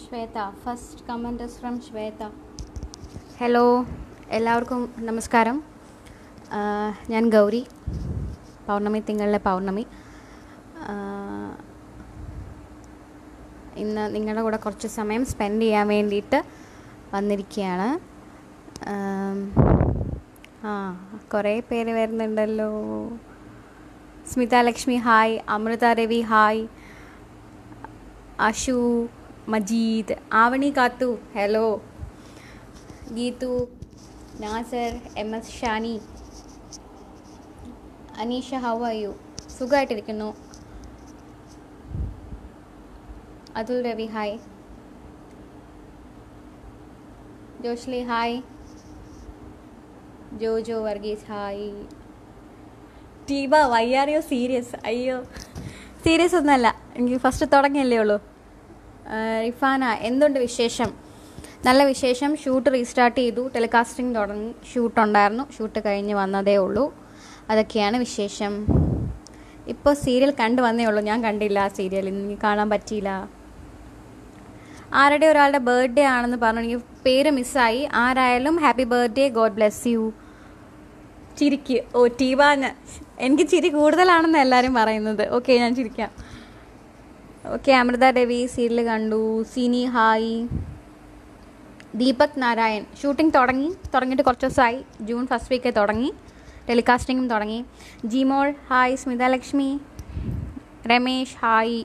Shweta first comment is from Shweta hello എല്ലാവർക്കും നമസ്കാരം ആ, ഞാൻ ഗൗരി പൗർണമി തിങ്കളിലെ പൗർണമി ആ, ഇന്ന് നിങ്ങളുടെ കൂടെ കുറച്ച് സമയം സ്പെൻഡ് ചെയ്യാൻ വേണ്ടിയിട്ട് വന്നിരിക്കുകയാണ് ആം, ആ കുറേ പേര് വരുന്നുണ്ടല്ലോ Smitha Lakshmi hi Amritha Ravi hi Ashu Majeed Avani Kathu hello Geethu Nasar M S Shani Aneesha how are you സുഖമായിട്ടിരിക്കുന്നു Athul Ravi hi Joshly hi Jojo Varghese hi Teeba why are you serious അയ്യോ സീരിയസ് ഒന്നുമല്ല എനിക്ക് ഫസ്റ്റ് തുടങ്ങിയല്ലേ ഉള്ളൂ ആ, റിഫാന എന്തുണ്ട് വിശേഷം നല്ല വിശേഷം ഷൂട്ട് റീസ്റ്റാർട്ട് ചെയ്തു ടെലികാസ്റ്റിംഗ് തുടങ്ങി ഷൂട്ട് ഉണ്ടായിരുന്നു ഷൂട്ട് കഴിഞ്ഞ് വന്നതേ ഉള്ളൂ അതൊക്കെയാണ് വിശേഷം ഇപ്പോൾ സീരിയൽ കണ്ടു വന്നേ ഉള്ളൂ ഞാൻ കണ്ടില്ല ആ സീരിയൽ എനിക്ക് കാണാൻ പറ്റിയില്ല ആരുടെ ഒരാളുടെ ബർത്ത്ഡേ ആണെന്ന് പറഞ്ഞു എനിക്ക് പേര് മിസ്സായി ആരായാലും happy birthday God bless you ചിരിക്ക് ഓ ടീവാന് എനിക്ക് ചിരി കൂടുതലാണെന്ന് എല്ലാവരും പറയുന്നത് ഓക്കെ ഞാൻ ചിരിക്കാം ഓക്കെ അമൃത രവി സീരിയൽ കണ്ടു സിനി ഹായ് ദീപക് നാരായൺ ഷൂട്ടിംഗ് തുടങ്ങി തുടങ്ങിയിട്ട് കുറച്ച് ദിവസമായി ജൂൺ ഫസ്റ്റ് വീക്ക് തുടങ്ങി ടെലികാസ്റ്റിംഗും തുടങ്ങി Jimol hi Smitha Lakshmi Ramesh hi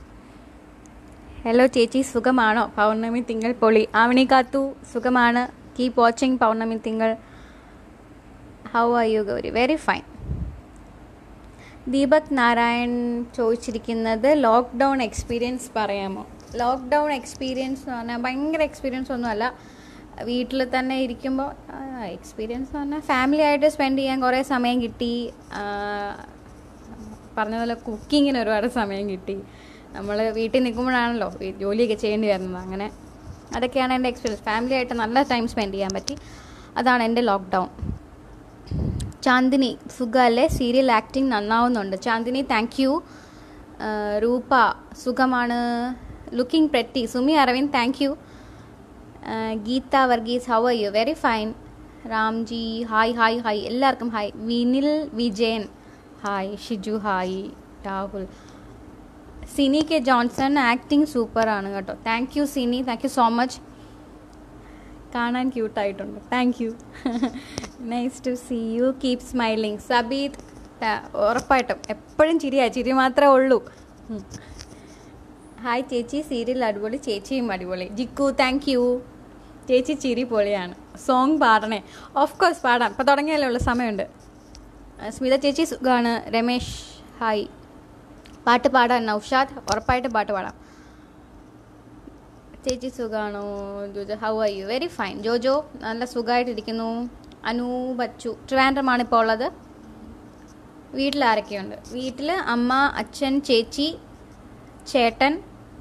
hello ചേച്ചി സുഖമാണോ പൗർണമി തിങ്കൾ പൊളി ആവണി കാത്തു സുഖമാണ് keep watching Pournami Thinkal how are you Gauri very fine Deepak Narayan ചോദിച്ചിരിക്കുന്നത് ലോക്ക്ഡൗൺ എക്സ്പീരിയൻസ് പറയാമോ ലോക്ക്ഡൗൺ എക്സ്പീരിയൻസ് എന്ന് പറഞ്ഞാൽ ഭയങ്കര എക്സ്പീരിയൻസ് ഒന്നുമല്ല വീട്ടിൽ തന്നെ ഇരിക്കുമ്പോൾ എക്സ്പീരിയൻസ് എന്ന് പറഞ്ഞാൽ ഫാമിലി ആയിട്ട് സ്പെൻഡ് ചെയ്യാൻ കുറേ സമയം കിട്ടി ആ, പറഞ്ഞ പോലെ കുക്കിങ്ങിന് ഒരുപാട് സമയം കിട്ടി നമ്മൾ വീട്ടിൽ നിൽക്കുമ്പോഴാണല്ലോ വീ- ജോലിയൊക്കെ ചെയ്യേണ്ടി വരുന്നത് അങ്ങനെ അതൊക്കെയാണ് എൻ്റെ എക്സ്പീരിയൻസ് ഫാമിലി ആയിട്ട് നല്ല ടൈം സ്പെൻഡ് ചെയ്യാൻ പറ്റി അതാണ് എൻ്റെ ലോക്ക്ഡൗൺ ചാന്ദിനി സുഖമല്ലേ സീരിയൽ ആക്ടിങ് നന്നാവുന്നുണ്ട് ചാന്ദിനി താങ്ക് യു രൂപ സുഖമാണ് looking pretty Sumi Aravind thank you Geetha Varghese how are you very fine Ramji hi hi hi എല്ലാവർക്കും hi Vinil Vijayan hi Shiju hi Rahul Sini K Johnson acting സൂപ്പറാണ് കേട്ടോ thank you Sini thank you so much കാണാൻ ക്യൂട്ടായിട്ടുണ്ട് thank you nice to see you keep smiling Sabeeth ത- ഉറപ്പായിട്ടും എപ്പോഴും ചിരിയാ ചിരി മാത്രമേ ഉള്ളൂ ഉം. ഹായ് ചേച്ചി സീരിയൽ അടിപൊളി ചേച്ചിയും അടിപൊളി ജിക്കു താങ്ക് യു ചേച്ചി ചിരി പൊളിയാണ് സോങ് പാടണേ ഓഫ് കോഴ്സ് പാടാം ഇപ്പം തുടങ്ങിയല്ലേ ഉള്ളൂ സമയമുണ്ട് ആ, സ്മിത ചേച്ചി സുഖമാണ് രമേഷ് ഹായ് പാട്ട് പാടാൻ നൗഷാദ് ഉറപ്പായിട്ടും പാട്ട് പാടാം ചേച്ചി സുഖാണോ Jojo how are you very fine Jojo നല്ല സുഖമായിട്ടിരിക്കുന്നു അനു ബച്ചു ട്രിവാൻഡ്രമാണ് ഇപ്പോൾ ഉള്ളത് വീട്ടിൽ ആരൊക്കെയുണ്ട് വീട്ടിൽ അമ്മ അച്ഛൻ ചേച്ചി ചേട്ടൻ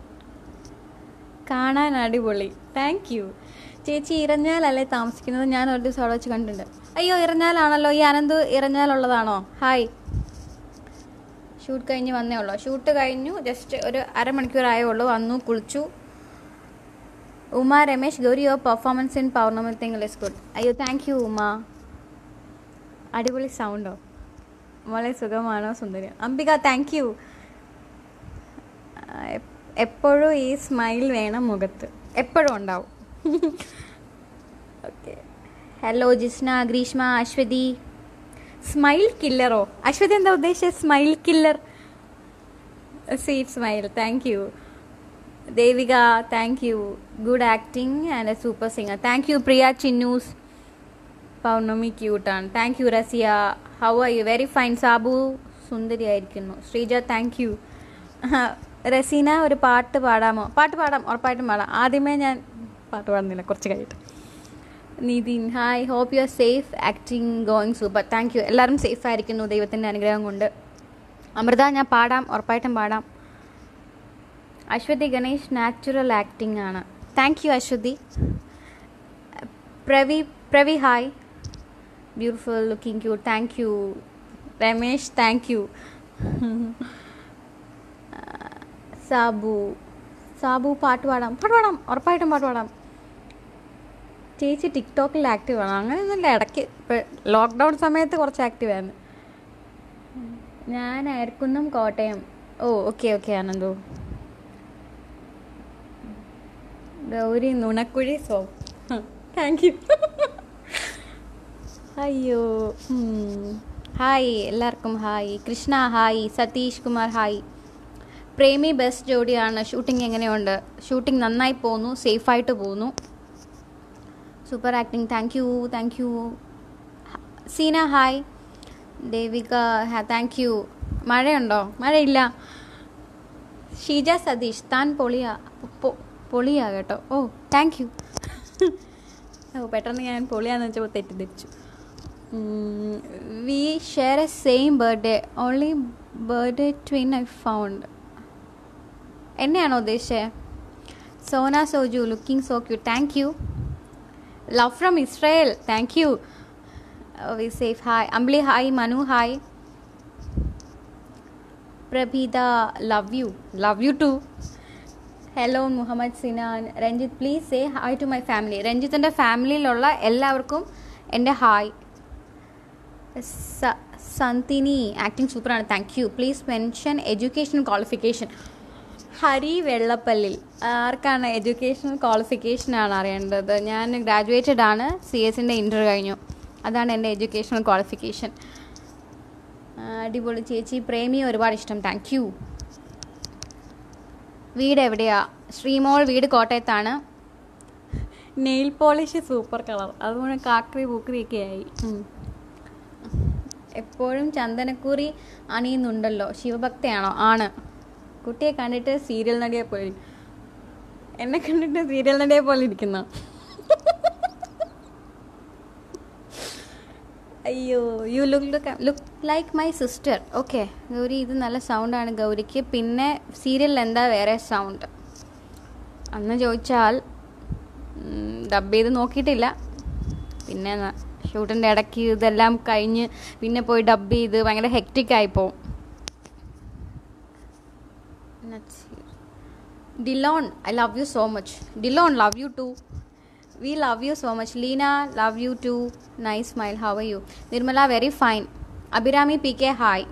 കാണാൻ അടിപൊളി താങ്ക് യു ചേച്ചി ഇറഞ്ഞാലല്ലേ താമസിക്കുന്നത് ഞാൻ ഒരു ദിവസം അവിടെ വെച്ച് കണ്ടിട്ടുണ്ട് അയ്യോ ഇറഞ്ഞാലാണല്ലോ ഈ അനന്ത് ഇറഞ്ഞാലുള്ളതാണോ ഹായ് ഷൂട്ട് കഴിഞ്ഞ് വന്നേ ഉള്ളൂ ഷൂട്ട് കഴിഞ്ഞു ജസ്റ്റ് ഒരു അരമണിക്കൂറായേ ഉള്ളൂ വന്നു കുളിച്ചു Uma Ramesh Gauri your performance in Pournami Thinkal is good അയ്യോ താങ്ക് യു ഉമ അടിപൊളി സൗണ്ടോ വളരെ സുഖമാണോ സുന്ദരി അംബിക താങ്ക് യു എപ്പോഴും ഈ സ്മൈൽ വേണം മുഖത്ത് എപ്പോഴും ഉണ്ടാവും okay hello Jisna Greeshma Aswathy smile കില്ലറോ അശ്വതി എന്താ ഉദ്ദേശിച്ചത് smile killer sweet smile thank you Devika thank you good acting and a super singer thank you Priya Chinnus Pournami ക്യൂട്ടാണ് thank you Rasiya how are you very fine Sabu സുന്ദരിയായിരിക്കുന്നു ശ്രീജ താങ്ക് യു റസീന ഒരു പാട്ട് പാടാമോ പാട്ട് പാടാം ഉറപ്പായിട്ടും പാടാം ആദ്യമേ ഞാൻ പാട്ട് പാടുന്നില്ല കുറച്ച് കഴിഞ്ഞിട്ട് Nithin hi hope you are safe acting going super thank you എല്ലാവരും സേഫ് ആയിരിക്കുന്നു ദൈവത്തിൻ്റെ അനുഗ്രഹം കൊണ്ട് അമൃത ഞാൻ പാടാം ഉറപ്പായിട്ടും പാടാം അശ്വതി ഗണേഷ് നാച്ചുറൽ ആക്ടിംഗ് ആണ് thank you Aswathy Pravi Pravi hi beautiful looking cute thank you Ramesh thank you Sabu Sabu പാട്ട് പാടാം പാട്ട് പാടാം ഉറപ്പായിട്ടും പാട്ട് പാടാം ചേച്ചി ടിക്ടോക്കിൽ ആക്റ്റീവ് ആണ് അങ്ങനെയൊന്നുമില്ല ഇടയ്ക്ക് ഇപ്പോൾ ലോക്ക്ഡൗൺ സമയത്ത് കുറച്ച് ആക്റ്റീവ് ആയിരുന്നു ഞാൻ Ayarkunnam Kottayam oh okay okay Anandu Gauri നുണക്കുഴി സോ താങ്ക് യു അയ്യോ ഉം. ഹായ് എല്ലാവർക്കും hi Krishna hi Satheesh Kumar hi Premi best ജോഡിയാണ് ഷൂട്ടിംഗ് എങ്ങനെയുണ്ട് ഷൂട്ടിംഗ് നന്നായി പോകുന്നു സേഫായിട്ട് പോകുന്നു super acting thank you thank you Seena hi Devika thank you മഴയുണ്ടോ മഴയില്ല ഷീജ സതീഷ് താൻ പൊളിയാ പൊ- പൊളിയാ കേട്ടോ ഓ താങ്ക് യു ഓ പെട്ടെന്ന് ഞാൻ പൊളിയാന്ന് വെച്ചപ്പോൾ തെറ്റിദ്ധരിച്ചു we share a same birthday only birthday twin I found എന്നെയാണോ ഉദ്ദേശിച്ചത് Sona Soju looking so cute thank you love from Israel thank you we safe hi Ambli hi Manu hi Prabheetha love you love you too hello Muhammad Sinan Ranjith please say hi to my family രഞ്ജിത്തിൻ്റെ ഫാമിലിയിലുള്ള എല്ലാവർക്കും എൻ്റെ hi സ- Santhini acting സൂപ്പറാണ് thank you please mention education qualification Hari Vellappallil ആർക്കാണ് educational ക്വാളിഫിക്കേഷനാണ് അറിയേണ്ടത് ഞാൻ graduated ആണ് സി എസിൻ്റെ ഇൻ്റർ കഴിഞ്ഞു അതാണ് എൻ്റെ എഡ്യൂക്കേഷണൽ ക്വാളിഫിക്കേഷൻ അടിപൊളി ചേച്ചി പ്രേമി ഒരുപാട് ഇഷ്ടം താങ്ക് യു വീട് എവിടെയാ ശ്രീമോൾ വീട് കോട്ടയത്താണ് നെയിൽ പോളിഷ് സൂപ്പർ കളർ അതുകൊണ്ട് കാക്രി പൂക്രിയൊക്കെ ആയി ഉം. എപ്പോഴും ചന്ദനക്കുറി അണിയുന്നുണ്ടല്ലോ ശിവഭക്തയാണോ ആണ് കുട്ടിയെ കണ്ടിട്ട് സീരിയൽ നടിയെ പോലെ ഇരി- എന്നെ കണ്ടിട്ട് സീരിയൽ നടിയെ പോലെ ഇരിക്കുന്ന അയ്യോ you look look look like my sister okay Gauri ഇത് നല്ല സൗണ്ടാണ് ഗൗരിക്ക് പിന്നെ സീരിയലിൽ എന്താ വേറെ സൗണ്ട് അന്ന് ചോദിച്ചാൽ ഡബ് ചെയ്ത് നോക്കിയിട്ടില്ല പിന്നെ ഷൂട്ടിൻ്റെ ഇടയ്ക്ക് ഇതെല്ലാം കഴിഞ്ഞ് പിന്നെ പോയി ഡബ് ചെയ്ത് ഭയങ്കര ഹെക്റ്റിക് ആയിപ്പോവും Dilon I love you so much Dilon love you too we love you so much Leena love you too nice smile how are you Nirmala very fine Abhirami P K hi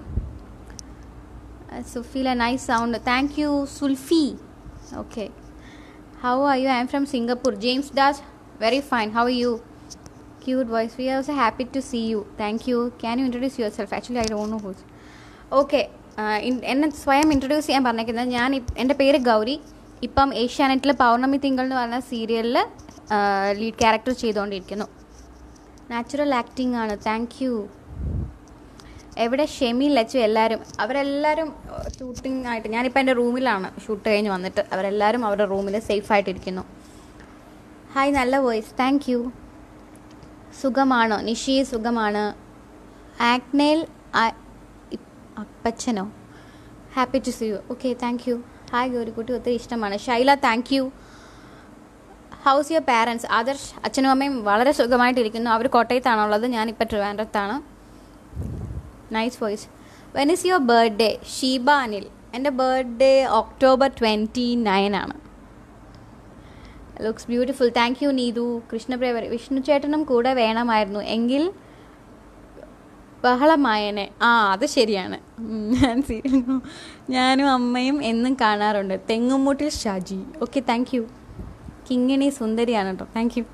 Sufeela nice sound thank you Sulfi okay how are you I'm from Singapore James Das very fine how you cute voice we are also happy to see you thank you can U introduce yourself actually I don't know who's okay എന്നെ സ്വയം introduce ചെയ്യാൻ പറഞ്ഞേക്കുന്നത് ഞാൻ ഇപ്- എൻ്റെ പേര് ഗൗരി ഇപ്പം ഏഷ്യാനെറ്റിൽ പൗർണമി തിങ്കൾ എന്ന് പറഞ്ഞ സീരിയലിൽ ലീഡ് ക്യാരക്ടർ ചെയ്തുകൊണ്ടിരിക്കുന്നു നാച്ചുറൽ ആക്ടിംഗ് ആണ് താങ്ക് യു എവിടെ ഷെമി ലച്ചു എല്ലാവരും അവരെല്ലാവരും ഷൂട്ടിംഗ് ആയിട്ട് ഞാനിപ്പോൾ എൻ്റെ റൂമിലാണ് ഷൂട്ട് കഴിഞ്ഞ് വന്നിട്ട് അവരെല്ലാവരും അവരുടെ റൂമിൽ സേഫ് ആയിട്ടിരിക്കുന്നു ഹായ് നല്ല വോയിസ് താങ്ക് യു സുഖമാണോ നിഷി സുഖമാണ് ആക്നേൽ ആ- ഇപ്- അപ്പച്ചനോ happy to see you okay thank you hi ഗൗരിക്കുട്ടി ഒത്തിരി ഇഷ്ടമാണ് Shaila thank you how's your parents Adarsh അച്ഛനും അമ്മയും വളരെ സുഖമായിട്ടിരിക്കുന്നു അവർ കോട്ടയത്താണുള്ളത് ഞാനിപ്പോൾ ട്രിവാൻഡ്രത്താണ് nice voice when is your birthday Sheeba Anil എൻ്റെ ബർത്ത്ഡേ ഒക്ടോബർ ട്വൻറ്റി നയൻ ആണ് looks beautiful thank you Neethu കൃഷ്ണപ്രേവർ വിഷ്ണു ചേട്ടനും കൂടെ വേണമായിരുന്നു എങ്കിൽ ബഹളമായനെ ആ അത് ശരിയാണ് ഉം, ഞാൻ സീരിയൽ ഞാനും അമ്മയും എന്നും കാണാറുണ്ട് Thengumoottil Shaji okay thank you Kingini സുന്ദരിയാണ് കേട്ടോ താങ്ക് യു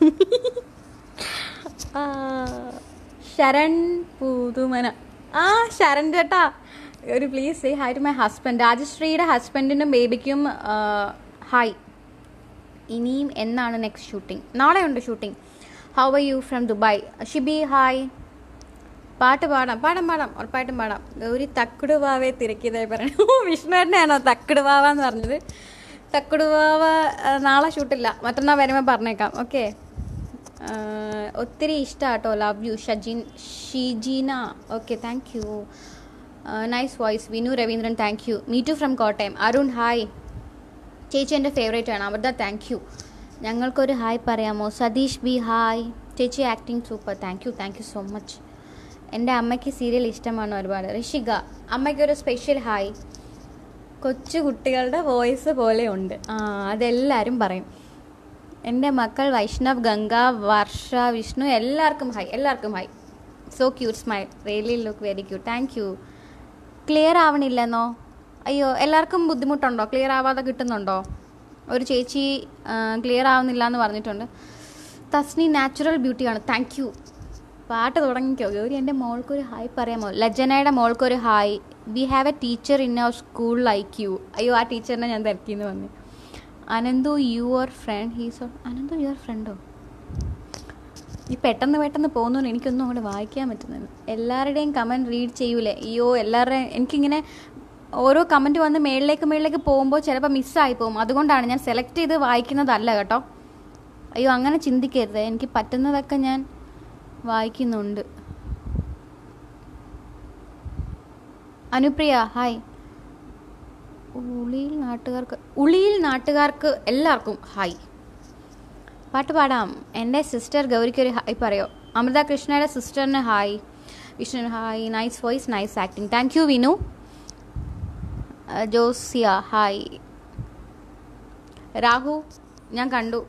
ആ, ശരൺ പുതുമന ആ ശരൺ ചേട്ടാ ഒരു please say hi to my husband രാജശ്രീയുടെ ഹസ്ബൻഡിനും ബേബിക്കും ഹായ് ഇനിയും എന്നാണ് നെക്സ്റ്റ് ഷൂട്ടിംഗ് നാളെ ഉണ്ട് shooting how are you from Dubai Shibi hi പാട്ട് പാടാം പാടാം പാടാം ഉറപ്പായിട്ടും പാടാം ഗൗരി തക്കുടുവാവെ തിരക്കിയതായി പറയണു വിഷ്ണുവേട്ടനെയാണോ തക്കുടുവാവ എന്ന് പറഞ്ഞത് തക്കുടുവാവ ആ, നാളെ ഷൂട്ടില്ല മറ്റന്നാൾ വരുമ്പോൾ പറഞ്ഞേക്കാം ഓക്കെ ഒത്തിരി ഇഷ്ടമാട്ടോ love you Shajin Shijeena okay thank you nice voice Vinu Raveendran thank you me too from Kottayam Arun hi ചേച്ചി എൻ്റെ ഫേവറേറ്റ് ആണ് അവർദ താങ്ക് യു ഞങ്ങൾക്കൊരു ഹായ് പറയാമോ സതീഷ് ബി ഹായ് ചേച്ചി acting super thank you thank you so much എൻ്റെ അമ്മയ്ക്ക് സീരിയൽ ഇഷ്ടമാണ് ഒരുപാട് ഋഷിക അമ്മയ്ക്കൊരു സ്പെഷ്യൽ ഹായ് കൊച്ചു കുട്ടികളുടെ വോയിസ് പോലെ ഉണ്ട് ആ അതെല്ലാവരും പറയും എൻ്റെ മക്കൾ വൈഷ്ണവ് ഗംഗ വർഷ വിഷ്ണു എല്ലാവർക്കും ഹൈ എല്ലാവർക്കും hi so cute smile really look very cute thank you clear ആവണില്ലെന്നോ അയ്യോ എല്ലാവർക്കും ബുദ്ധിമുട്ടുണ്ടോ ക്ലിയർ ആവാതെ കിട്ടുന്നുണ്ടോ ഒരു ചേച്ചി ക്ലിയർ ആവുന്നില്ല എന്ന് പറഞ്ഞിട്ടുണ്ട് തസ്നി നാച്ചുറൽ ബ്യൂട്ടിയാണ് താങ്ക് യു പാട്ട് തുടങ്ങിക്കോ ഗൗരി എൻ്റെ മോൾക്കൊരു ഹായ് പറയാമോ ലജനയുടെ മോൾക്കൊരു hi we have a teacher in our school like you അയ്യോ ആ ടീച്ചറിനെ ഞാൻ തിരക്കിന്ന് പറഞ്ഞു Ananthu your friend he's Ananthu your ഫ്രണ്ടോ ഈ പെട്ടെന്ന് പെട്ടെന്ന് പോകുന്നതുകൊണ്ട് എനിക്കൊന്നും അങ്ങോട്ട് വായിക്കാൻ പറ്റുന്നില്ല എല്ലാവരുടെയും കമൻറ്റ് റീഡ് ചെയ്യൂലേ അയ്യോ എല്ലാവരുടെയും എനിക്കിങ്ങനെ ഓരോ കമൻറ്റ് വന്ന് മേളിലേക്ക് മേളിലേക്ക് പോകുമ്പോൾ ചിലപ്പോൾ മിസ്സായി പോകും അതുകൊണ്ടാണ് ഞാൻ സെലക്ട് ചെയ്ത് വായിക്കുന്നതല്ല കേട്ടോ അയ്യോ അങ്ങനെ ചിന്തിക്കരുത് എനിക്ക് പറ്റുന്നതൊക്കെ ഞാൻ വായിക്കുന്നുണ്ട് അനുപ്രിയ ഹായ് ഉളിയിൽ നാട്ടുകാർക്ക് ഉളിയിൽ നാട്ടുകാർക്ക് എല്ലാവർക്കും ഹായ് പാട്ട് പാടാം എൻ്റെ സിസ്റ്റർ ഗൗരിക്ക് ഒരു ഹായ് പറയോ അമൃത കൃഷ്ണയുടെ സിസ്റ്ററിന് hi Vishnu hi nice voice nice acting thank you Vinu അഹ് ജോസിയ ഹായ് രാഹു ഞാൻ കണ്ടു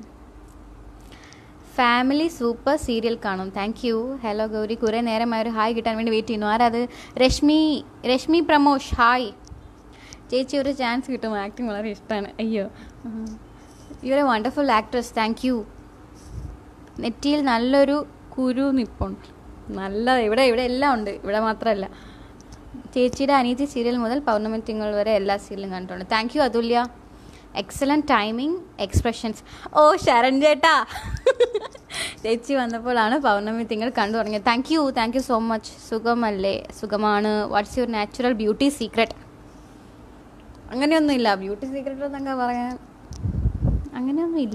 ഫാമിലി സൂപ്പർ സീരിയൽ കാണും താങ്ക് യു ഹലോ ഗൗരി കുറേ നേരമായി ഒരു ഹായ് കിട്ടാൻ വേണ്ടി വെയിറ്റ് ചെയ്യുന്നു ആരത് രശ്മി രശ്മി പ്രമോഷ് ഹായ് ചേച്ചി ഒരു ചാൻസ് കിട്ടും ആക്ടിങ് വളരെ ഇഷ്ടമാണ് അയ്യോ you a wonderful actress thank you നെറ്റിയിൽ നല്ലൊരു കുരു നിപ്പുണ്ട് നല്ല ഇവിടെ ഇവിടെ എല്ലാം ഉണ്ട് ഇവിടെ മാത്രമല്ല ചേച്ചിയുടെ അനീതി സീരിയൽ മുതൽ പൗർണമി തിങ്കൾ വരെ എല്ലാ സീരിയലും കണ്ടിട്ടുണ്ട് thank you Athulya excellent timing expressions oh Saran ചേട്ടാ ചേച്ചി വന്നപ്പോഴാണ് പൗർണമി തിങ്കൾ കണ്ടു തുടങ്ങിയത് thank you thank you so much സുഖമല്ലേ സുഖമാണ് what's your natural beauty secret അങ്ങനെയൊന്നുമില്ല ബ്യൂട്ടി സീക്രട്ട് എന്നൊക്കെ പറയാൻ അങ്ങനെയൊന്നും ഇല്ല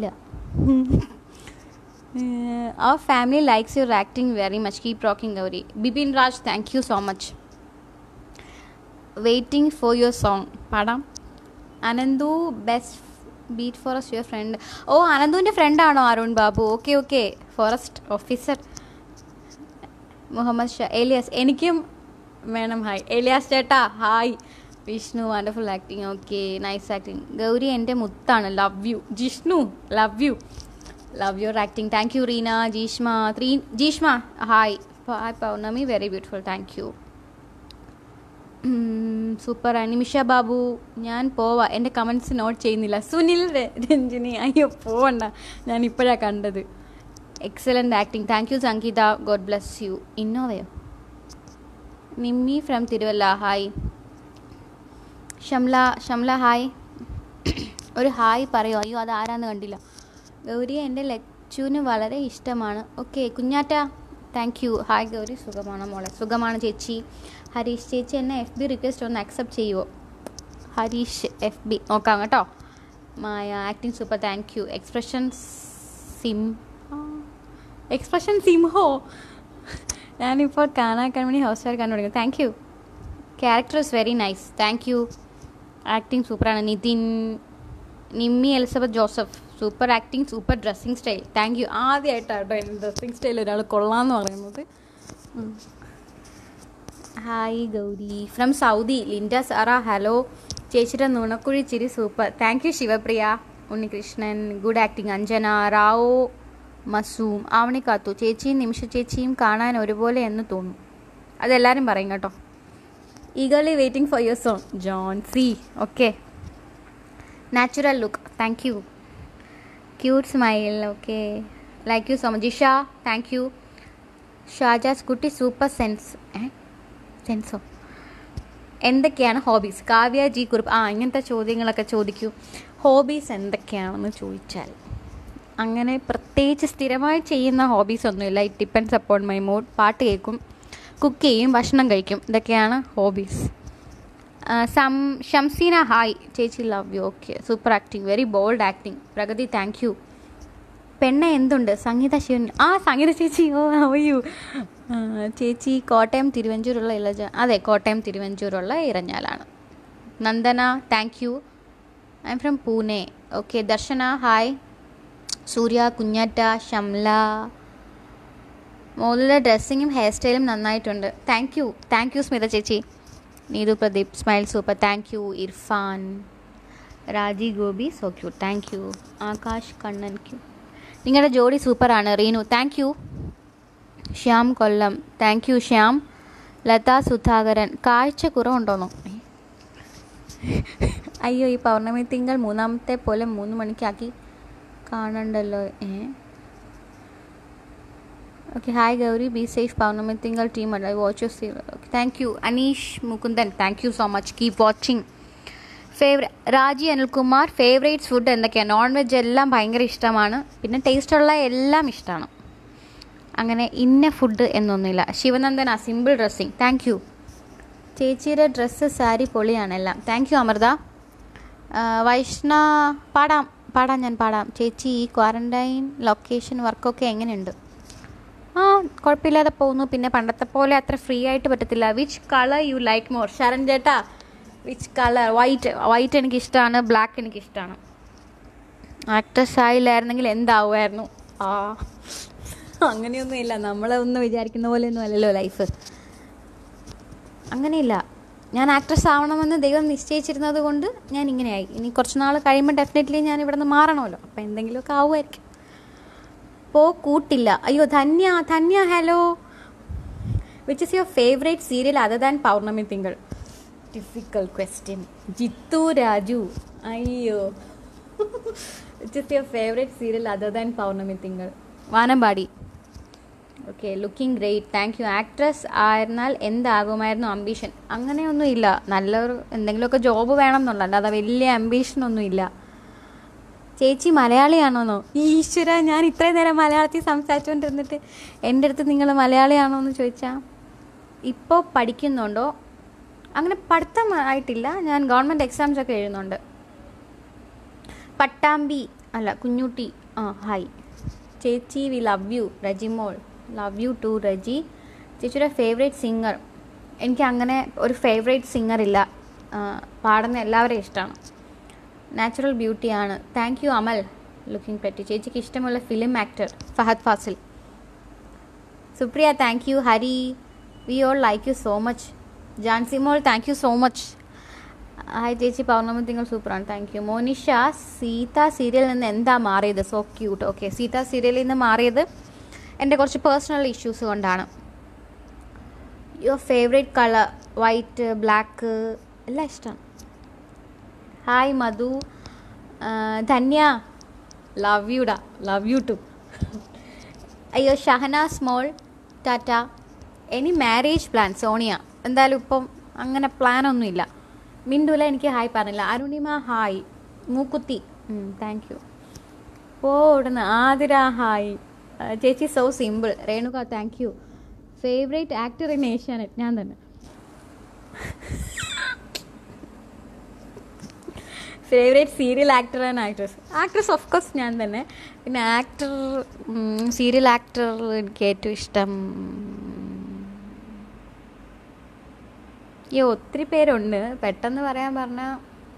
our family likes your acting very much keep rocking Gauri Bipin Raj thank you so much waiting for your song പാടാം Ananthu best beat forest your friend oh അനന്തുവിൻ്റെ ഫ്രണ്ടാണോ Arun Babu okay okay forest officer Muhammad Shah Elias എനിക്കും വേണം ഹായ് എലിയാസ് ചേട്ടാ hi Vishnu wonderful acting okay nice acting Gauri എൻ്റെ മുത്താണ് love you Jishnu love you love your acting thank you Reena Jeeshma three Jeeshma hi hi Pournami very beautiful thank you super Nimisha Babu ഞാൻ പോവാ എൻ്റെ കമൻസ് നോട്ട് ചെയ്യുന്നില്ല സുനിൽ ര- രഞ്ജിനി അയ്യോ പോവണ്ട ഞാൻ ഇപ്പോഴാണ് കണ്ടത് excellent acting thank you Sangeetha God bless you ഇന്നോവയോ Nimmi from Thiruvalla hi Shamla Shamla hi ഒരു ഹായ് പറയോ അയ്യോ അത് ആരാന്ന് കണ്ടില്ല ഗൗരി എൻ്റെ ലച്ചുവിന് വളരെ ഇഷ്ടമാണ് okay Kunjatta thank you hi Gauri സുഖമാണ് മോളെ സുഖമാണ് ചേച്ചി ഹരീഷ് ചേച്ചി എന്നെ എഫ് ബി റിക്വസ്റ്റ് ഒന്ന് അക്സെപ്റ്റ് ചെയ്യുമോ ഹരീഷ് എഫ് ബി നോക്കാം കേട്ടോ Maya acting super thank you expression സിം എക്സ്പ്രഷൻ സിംഹോ ഞാനിപ്പോൾ കാണാൻ കൺമണി ഹൗസ് വൈഫ് കണ്ടു തുടങ്ങി thank you character is very nice thank you acting സൂപ്പറാണ് Nithin Nimmi Elizabeth Joseph super acting super dressing style thank you ആദ്യമായിട്ടാണ് കേട്ടോ എൻ്റെ ഡ്രസ്സിങ് സ്റ്റൈൽ ഒരാൾ കൊള്ളാമെന്ന് പറയുന്നത് ഉം. Hi Gauri from Saudi Linda Sara hello ചേച്ചിയുടെ നുണക്കുഴി ചിരി super thank you Sivapriya Unnikrishnan good acting Anjana Rao Masoom Avani Kathu ചേച്ചിയും നിമിഷ ചേച്ചിയും കാണാൻ ഒരുപോലെ എന്ന് തോന്നും അതെല്ലാവരും പറയും കേട്ടോ eagerly waiting for your song John C okay natural look thank you cute smile okay like you so much Jisha thank you Shajas കുട്ടി സൂപ്പർ സെൻസ് ഏ സെൻസോ എന്തൊക്കെയാണ് ഹോബീസ് കാവ്യ ജി കുറിപ്പ് ആ ഇങ്ങനത്തെ ചോദ്യങ്ങളൊക്കെ ചോദിക്കൂ ഹോബീസ് എന്തൊക്കെയാണെന്ന് ചോദിച്ചാൽ അങ്ങനെ പ്രത്യേകിച്ച് സ്ഥിരമായി ചെയ്യുന്ന ഹോബീസ് ഒന്നുമില്ല it depends upon my mood പാട്ട് കേൾക്കും കുക്ക് ചെയ്യും ഭക്ഷണം കഴിക്കും ഇതൊക്കെയാണ് ഹോബീസ് സം ഷംസീന ഹായ് ചേച്ചി love you okay super acting very bold acting Pragathi thank you പെണ്ണ എന്തുണ്ട് സംഗീത ശിവൻ ആ സംഗീത ചേച്ചി ഓ അവയു ചേച്ചി കോട്ടയം തിരുവഞ്ചൂരുള്ള ഇളജ അതെ കോട്ടയം തിരുവഞ്ചൂരുള്ള ഇറഞ്ഞാലാണ് Nandana thank you I'm from Pune okay Darshana hi Surya Kunjatta Shamla മോളുടെ ഡ്രസ്സിങ്ങും ഹെയർ സ്റ്റൈലും നന്നായിട്ടുണ്ട് thank you thank you Smitha ചേച്ചി Neethu Pradeep smile super thank you Irfan Raji Gopi so cute thank you Akash Kannan cute നിങ്ങളുടെ ജോഡി സൂപ്പറാണ് Reenu thank you Shyam Kollam thank you Shyam Latha Sudhakaran കാഴ്ച കുറവുണ്ടോന്നോ അയ്യോ ഈ പൗർണമി തിങ്കൾ മൂന്നാമത്തെ പോലെ മൂന്ന് മണിക്കാക്കി കാണണ്ടല്ലോ ഏ okay hi Gauri be safe Pournami Thinkal team I watch you see okay thank you Aneesh Mukundan thank you so much keep watching favourite Raji Anilkumar favourites food എന്തൊക്കെയാണ് നോൺ വെജ് എല്ലാം ഭയങ്കര ഇഷ്ടമാണ് പിന്നെ ടേസ്റ്റുള്ള എല്ലാം ഇഷ്ടമാണ് അങ്ങനെ ഇന്ന ഫുഡ് എന്നൊന്നുമില്ല Sivanandana simple dressing thank you ചേച്ചിയുടെ ഡ്രസ്സ് സാരി പൊളിയാണെല്ലാം താങ്ക് യു അമൃത ആ, വൈഷ്ണ പാടാം പാടാം ഞാൻ പാടാം ചേച്ചി ഈ ക്വാറൻറ്റൈൻ ലൊക്കേഷൻ വർക്കൊക്കെ എങ്ങനെയുണ്ട് ആ കുഴപ്പമില്ലാതെ പോകുന്നു പിന്നെ പണ്ടത്തെ പോലെ അത്ര ഫ്രീ ആയിട്ട് പറ്റത്തില്ല which colour you like more Saran ചേട്ടാ വിച്ച് കളർ വൈറ്റ് വൈറ്റ് എനിക്ക് ഇഷ്ടമാണ് ബ്ലാക്ക് എനിക്ക് ഇഷ്ടമാണ് ആക്ട്രസ് ആയില്ലായിരുന്നെങ്കിൽ എന്താവുമായിരുന്നു ആ അങ്ങനെയൊന്നും ഇല്ല നമ്മളെ ഒന്ന് വിചാരിക്കുന്ന പോലെയൊന്നും അല്ലല്ലോ ലൈഫ് അങ്ങനെയില്ല ഞാൻ ആക്ട്രസ് ആവണമെന്ന് ദൈവം നിശ്ചയിച്ചിരുന്നത് കൊണ്ട് ഞാൻ ഇങ്ങനെയായി ഇനി കുറച്ച് നാൾ കഴിയുമ്പോൾ ഡെഫിനറ്റ്ലി ഞാൻ ഇവിടെ നിന്ന് മാറണമല്ലോ അപ്പോൾ എന്തെങ്കിലുമൊക്കെ ആവുമായിരിക്കും പോ കൂട്ടില്ല അയ്യോ Dhanya Dhanya hello which is your favourite serial other than Pournami Thinkal difficult question Jithu Raju അയ്യോ which is your favourite serial other than Pournami Thinkal Vanambadi okay looking great thank you actress ആയിരുന്നാൽ എന്താകുമായിരുന്നു അംബീഷൻ അങ്ങനെയൊന്നും ഇല്ല നല്ലൊരു എന്തെങ്കിലുമൊക്കെ ജോബ് വേണം എന്നുള്ള അല്ലാതെ വലിയ അംബീഷൻ ഒന്നും ഇല്ല ചേച്ചി മലയാളിയാണോന്നോ ഈശ്വര ഞാൻ ഇത്രയും നേരം മലയാളത്തിൽ സംസാരിച്ചുകൊണ്ടിരുന്നിട്ട് എൻ്റെ അടുത്ത് നിങ്ങൾ മലയാളിയാണോ എന്ന് ചോദിച്ചാൽ ഇപ്പോൾ പഠിക്കുന്നുണ്ടോ അങ്ങനെ പഠിത്തം ആയിട്ടില്ല ഞാൻ ഗവൺമെൻറ് എക്സാംസ് ഒക്കെ എഴുതുന്നുണ്ട് പട്ടാമ്പി അല്ല കുഞ്ഞുട്ടി ആ ഹായ് ചേച്ചി we love you Rejimol love you too Reji ചേച്ചിയുടെ ഫേവറേറ്റ് സിംഗർ എനിക്ക് അങ്ങനെ ഒരു ഫേവറേറ്റ് സിംഗർ ഇല്ല ആ, പാടുന്ന എല്ലാവരെയും ഇഷ്ടമാണ് നാച്ചുറൽ ബ്യൂട്ടിയാണ് thank you Amal looking pretty ചേച്ചിക്ക് ഇഷ്ടമുള്ള film actor Fahad Faasil Supriya thank you Hari we all like you so much Jancy മോൾ thank you so much hi ചേച്ചി പൗർണമി തിങ്കൾ സൂപ്പറാണ് താങ്ക് യു മോനിഷ സീത സീരിയലിൽ നിന്ന് എന്താ മാറിയത് സോ ക്യൂട്ട് ഓക്കെ സീത സീരിയലിൽ നിന്ന് മാറിയത് എൻ്റെ കുറച്ച് പേഴ്സണൽ ഇഷ്യൂസ് കൊണ്ടാണ് your favourite colour white black എല്ലാം ഇഷ്ടമാണ് ഹായ് മധു ആ, ധന്യ ലവ് യുടാ ലവ് യു ടു അയ്യോ ഷഹന സ്മോൾ ടാറ്റ എനി മാരേജ് പ്ലാൻ സോണിയ എന്തായാലും ഇപ്പം അങ്ങനെ പ്ലാനൊന്നുമില്ല മിണ്ടുല എനിക്ക് ഹായ് പറഞ്ഞില്ല അരുണിമ ഹായ് മൂക്കുത്തി താങ്ക് യു ഓ ഇവിടുന്ന് ആതിര ഹായ് ആ, ചേച്ചി so simple Renuka thank you favourite actor in Asianet ഞാൻ തന്നെ favourite serial actor and actress actress of course ഞാൻ തന്നെ പിന്നെ ആക്ടർ സീരിയൽ ആക്ടർ എനിക്ക് ഏറ്റവും ഇഷ്ടം ഈ ഒത്തിരി പേരുണ്ട് പെട്ടെന്ന് പറയാൻ പറഞ്ഞാൽ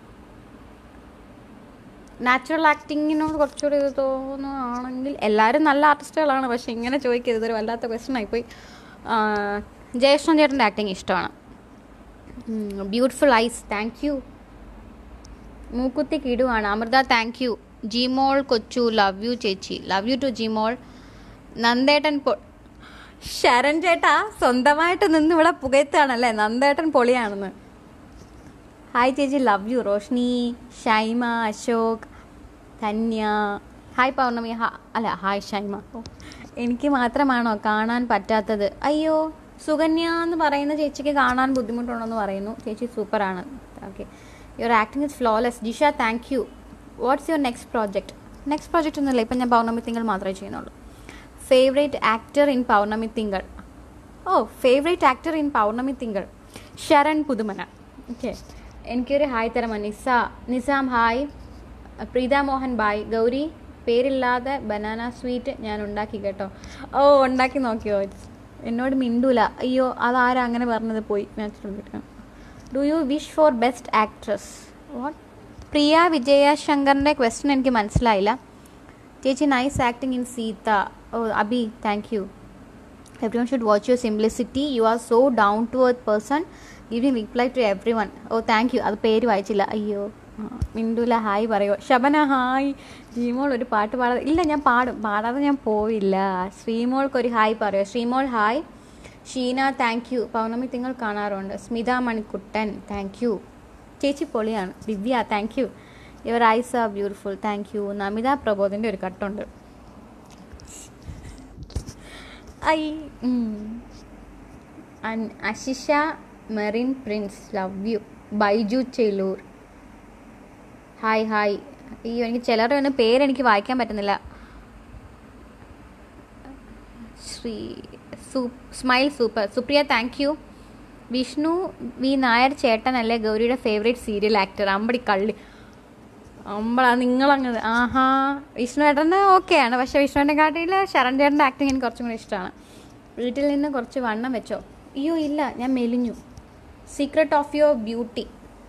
നാച്ചുറൽ ആക്ടിങ്ങിനോട് കുറച്ചുകൂടി ഇത് തോന്നുകയാണെങ്കിൽ എല്ലാവരും നല്ല ആർട്ടിസ്റ്റുകളാണ് പക്ഷെ ഇങ്ങനെ ചോദിക്കരുത് ഇതൊരു വല്ലാത്ത ക്വസ്റ്റൻ ആയിപ്പോയി ആ, ജയകൃഷ്ണൻ ചേട്ടൻ്റെ ആക്ടിങ് ഇഷ്ടമാണ് ബ്യൂട്ടിഫുൾ ഐസ് താങ്ക് യു മൂക്കുത്തി കിടുവാണ് അമൃത താങ്ക് യു ജിമോൾ കൊച്ചു ലവ് യു ചേച്ചി ലവ് യു ടു ജിമോൾ നന്ദേട്ടൻ പൊ ശരൺ ചേട്ടാ സ്വന്തമായിട്ട് നിന്ന് ഇവിടെ പുകയത്താണല്ലേ നന്ദേട്ടൻ പൊളിയാണെന്ന് ഹായ് ചേച്ചി love you Roshni Shaima Ashok Dhanya hi Pournami ഹാ അല്ല ഹായ് ഷൈമ ഓ എനിക്ക് മാത്രമാണോ കാണാൻ പറ്റാത്തത് അയ്യോ സുകന്യ എന്ന് പറയുന്ന ചേച്ചിക്ക് കാണാൻ ബുദ്ധിമുട്ടുണ്ടെന്ന് പറയുന്നു ചേച്ചി സൂപ്പറാണ് okay your acting is flawless Jisha thank you what's your next project next project ഒന്നുമില്ല ഇപ്പം ഞാൻ പൗർണമി തിങ്കൾ മാത്രമേ ചെയ്യുന്നുള്ളൂ favourite actor in Pournami Thinkal ഓ favourite actor in Pournami Thinkal Sharan Puthumana okay എനിക്കൊരു ഹായ് തരമ നിസ നിസാം ഹായ് പ്രീത മോഹൻ ബായ് ഗൗരി പേരില്ലാതെ ബനാന സ്വീറ്റ് ഞാൻ ഉണ്ടാക്കി കേട്ടോ ഓ ഉണ്ടാക്കി നോക്കിയോ എന്നോട് മിണ്ടൂല അയ്യോ അതാരാ അങ്ങനെ പറഞ്ഞത് പോയി natural do you wish for best actress what Priya Vijaya ശങ്കറിൻ്റെ ക്വസ്റ്റ്യൻ എനിക്ക് മനസ്സിലായില്ല ചേച്ചി നൈസ് ആക്ടിങ് ഇൻ സീത ഓ Abi thank you everyone should watch your simplicity you are so down to earth person giving reply to everyone ഓ thank you അത് പേര് വായിച്ചില്ല അയ്യോ ആ, മിണ്ടുല ഹായ് പറയുമോ ശബന ഹായ് ശ്രീമോൾ ഒരു പാട്ട് പാടാതെ ഇല്ല ഞാൻ പാടും പാടാതെ ഞാൻ പോവില്ല ശ്രീമോൾക്ക് ഒരു ഹായ് പറയുമോ Sreemol hi Sheena thank you Pournami Thinkal കാണാറുണ്ട് സ്മിത മണിക്കുട്ടൻ താങ്ക് യു ചേച്ചി പൊളിയാണ് Divya thank you your eyes are beautiful thank you Namitha പ്രബോധിൻ്റെ ഒരു കട്ടുണ്ട് ഐ ഉം. അൻ- Ashisha Merin Prince love you Baiju Chelur hi hi അയ്യോ എനിക്ക് ചിലരുടെ ഒന്നും പേരെനിക്ക് വായിക്കാൻ പറ്റുന്നില്ല ശ്രീ സൂ smile super Supriya thank you Vishnu V Nair ചേട്ടനല്ലേ ഗൗരിയുടെ ഫേവറേറ്റ് സീരിയൽ ആക്ടർ അമ്പടി കള്ളി അമ്പളാ നിങ്ങളങ്ങ് ആഹാ വിഷ്ണു ഏട്ടൻ്റെ ഓക്കെയാണ് പക്ഷെ വിഷ്ണുവിൻ്റെ കാട്ടിയിൽ ശരൺ ചേട്ടൻ്റെ ആക്ടിങ് എനിക്ക് കുറച്ചും കൂടി ഇഷ്ടമാണ് വീട്ടിൽ നിന്ന് കുറച്ച് വണ്ണം വെച്ചോ അയ്യോ ഇല്ല ഞാൻ മെലിഞ്ഞു സീക്രട്ട് ഓഫ് യുവർ ബ്യൂട്ടി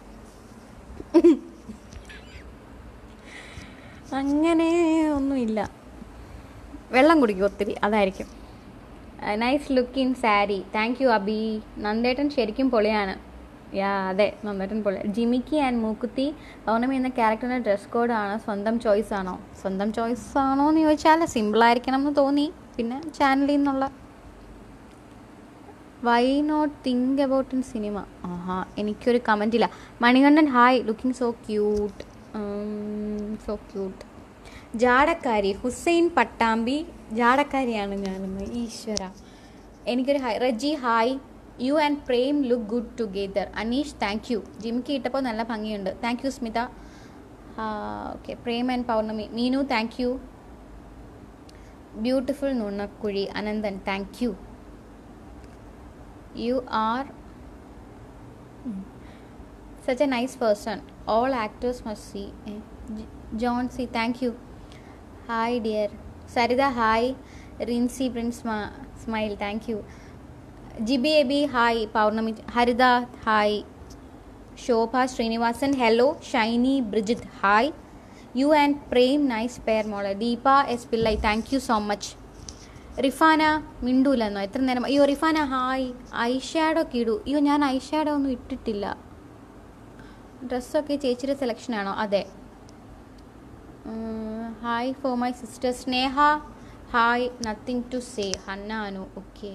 അങ്ങനെ ഒന്നുമില്ല വെള്ളം കുടിക്കും ഒത്തിരി അതായിരിക്കും nice look in sari thank you Abi നന്ദേട്ടൻ ശരിക്കും പൊളിയാണ് യാ അതെ നന്ദേട്ടൻ പൊളി ജിമിക്കി ആൻഡ് മൂക്കുത്തി പൗർണമി എന്ന ക്യാരക്ടറിൻ്റെ ഡ്രസ് കോഡാണ് സ്വന്തം ചോയ്സ് ആണോ സ്വന്തം ചോയ്സ് ആണോ എന്ന് ചോദിച്ചാൽ സിമ്പിളായിരിക്കണം എന്ന് തോന്നി പിന്നെ ചാനലിൽ നിന്നുള്ള why not think about in cinema ആഹാ എനിക്കൊരു കമൻ്റ് ഇല്ല Manikandan hi looking so cute so cute ജാടക്കാരി ഹുസൈൻ പട്ടാമ്പി ജാടക്കാരിയാണ് ഞാനെന്ന് ഈശ്വര എനിക്കൊരു hi Reji hi you and Prem look good together Aneesh thank you ജിമിക്ക് ഇട്ടപ്പോൾ നല്ല ഭംഗിയുണ്ട് thank you Smitha okay Prem and Pournami Meenu thank you beautiful നുണക്കുഴി Ananthan thank you you are such a nice person all actors must see eh? J- john c thank you hi dear sarida hi rinsi prince Ma- smile thank you gbab hi paurnami harida hi shobha srinivasan hello shiny bridget hi you and prem nice pair model deepa s pillai thank you so much Rifana മിണ്ടൂലെന്നോ എത്ര നേരം അയ്യോ Rifana hi I shadow ഒക്കെ ഇടൂ അയ്യോ ഞാൻ I shadow ഒന്നും ഇട്ടിട്ടില്ല ഡ്രസ്സൊക്കെ ചേച്ചിയുടെ സെലക്ഷൻ ആണോ അതെ hi for my sister Sneha hi nothing to say Hanna Anu okay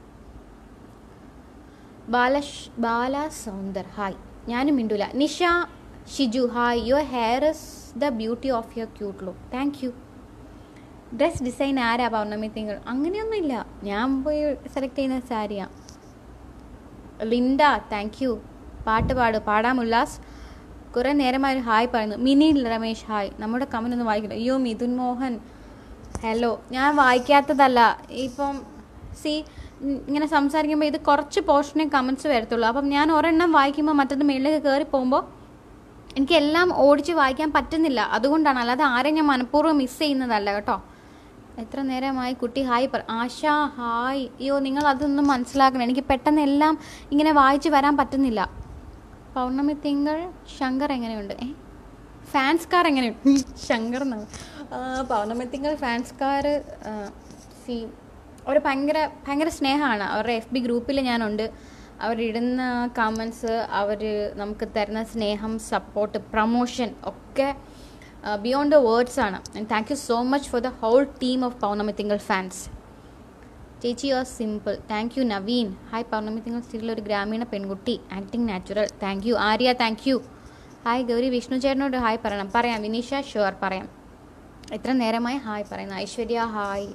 ബാലഷ് ബാല സൗന്ദർ ഹായ് ഞാനും മിണ്ടൂല Nisha Shiju hi your hair is the beauty of your cute look thank you dress design ആരാ പൗർണമി തിങ്കൾ അങ്ങനെയൊന്നുമില്ല ഞാൻ പോയി സെലക്ട് ചെയ്യുന്ന സാരിയാണ് ലിൻഡ താങ്ക് യു പാട്ട് പാട് പാടാം ഉല്ലാസ് കുറേ നേരമായി ഒരു ഹായ് പറയുന്നു മിനി രമേശ് ഹായ് നമ്മുടെ കമൻ്റ് ഒന്ന് വായിക്കില്ല അയ്യോ മിഥുൻ മോഹൻ ഹലോ ഞാൻ വായിക്കാത്തതല്ല ഇപ്പം സി ഇങ്ങനെ സംസാരിക്കുമ്പോൾ ഇത് കുറച്ച് പോർഷനെ കമൻസ് വരത്തുള്ളൂ അപ്പം ഞാൻ ഒരെണ്ണം വായിക്കുമ്പോൾ മറ്റത് മേളിലേക്ക് കയറി പോകുമ്പോൾ എനിക്ക് എല്ലാം ഓടിച്ച് വായിക്കാൻ പറ്റുന്നില്ല അതുകൊണ്ടാണ് അല്ലാതെ ആരെയും ഞാൻ മനഃപൂർവ്വം മിസ് ചെയ്യുന്നതല്ല കേട്ടോ എത്ര നേരമായി കുട്ടി ഹായ് പറ ആശ ഹായ് അയ്യോ നിങ്ങൾ അതൊന്നും മനസ്സിലാക്കണം എനിക്ക് പെട്ടെന്ന് എല്ലാം ഇങ്ങനെ വായിച്ച് വരാൻ പറ്റുന്നില്ല പൗർണമി തിങ്കൾ ശങ്കർ എങ്ങനെയുണ്ട് ഏ ഫാൻസ് കാർ എങ്ങനെയുണ്ട് ശങ്കർ എന്നാണ് ആ, പൗർണമി തിങ്കൾ ഫാൻസ് കാർ സി അവർ ഭയങ്കര ഭയങ്കര സ്നേഹമാണ് അവരുടെ എഫ് ബി ഗ്രൂപ്പിൽ ഞാനുണ്ട് അവരിടുന്ന കമൻസ് അവർ നമുക്ക് തരുന്ന സ്നേഹം സപ്പോർട്ട് പ്രമോഷൻ ഒക്കെ ബിയോണ്ട് ദ വേർഡ്സ് ആണ് and thank you so much for the whole team of Pournami Thinkal fans ചേച്ചി your simple thank you Naveen hi Pournami Thinkal serial ഒരു ഗ്രാമീണ പെൺകുട്ടി acting natural thank you Arya thank you hi Gauri Vishnu ചേട്ടനോട് ഹായ് പറയണം പറയാം വിനീഷ ഷുവർ പറയാം എത്ര നേരമായി ഹായ് പറയുന്നു Aishwarya hi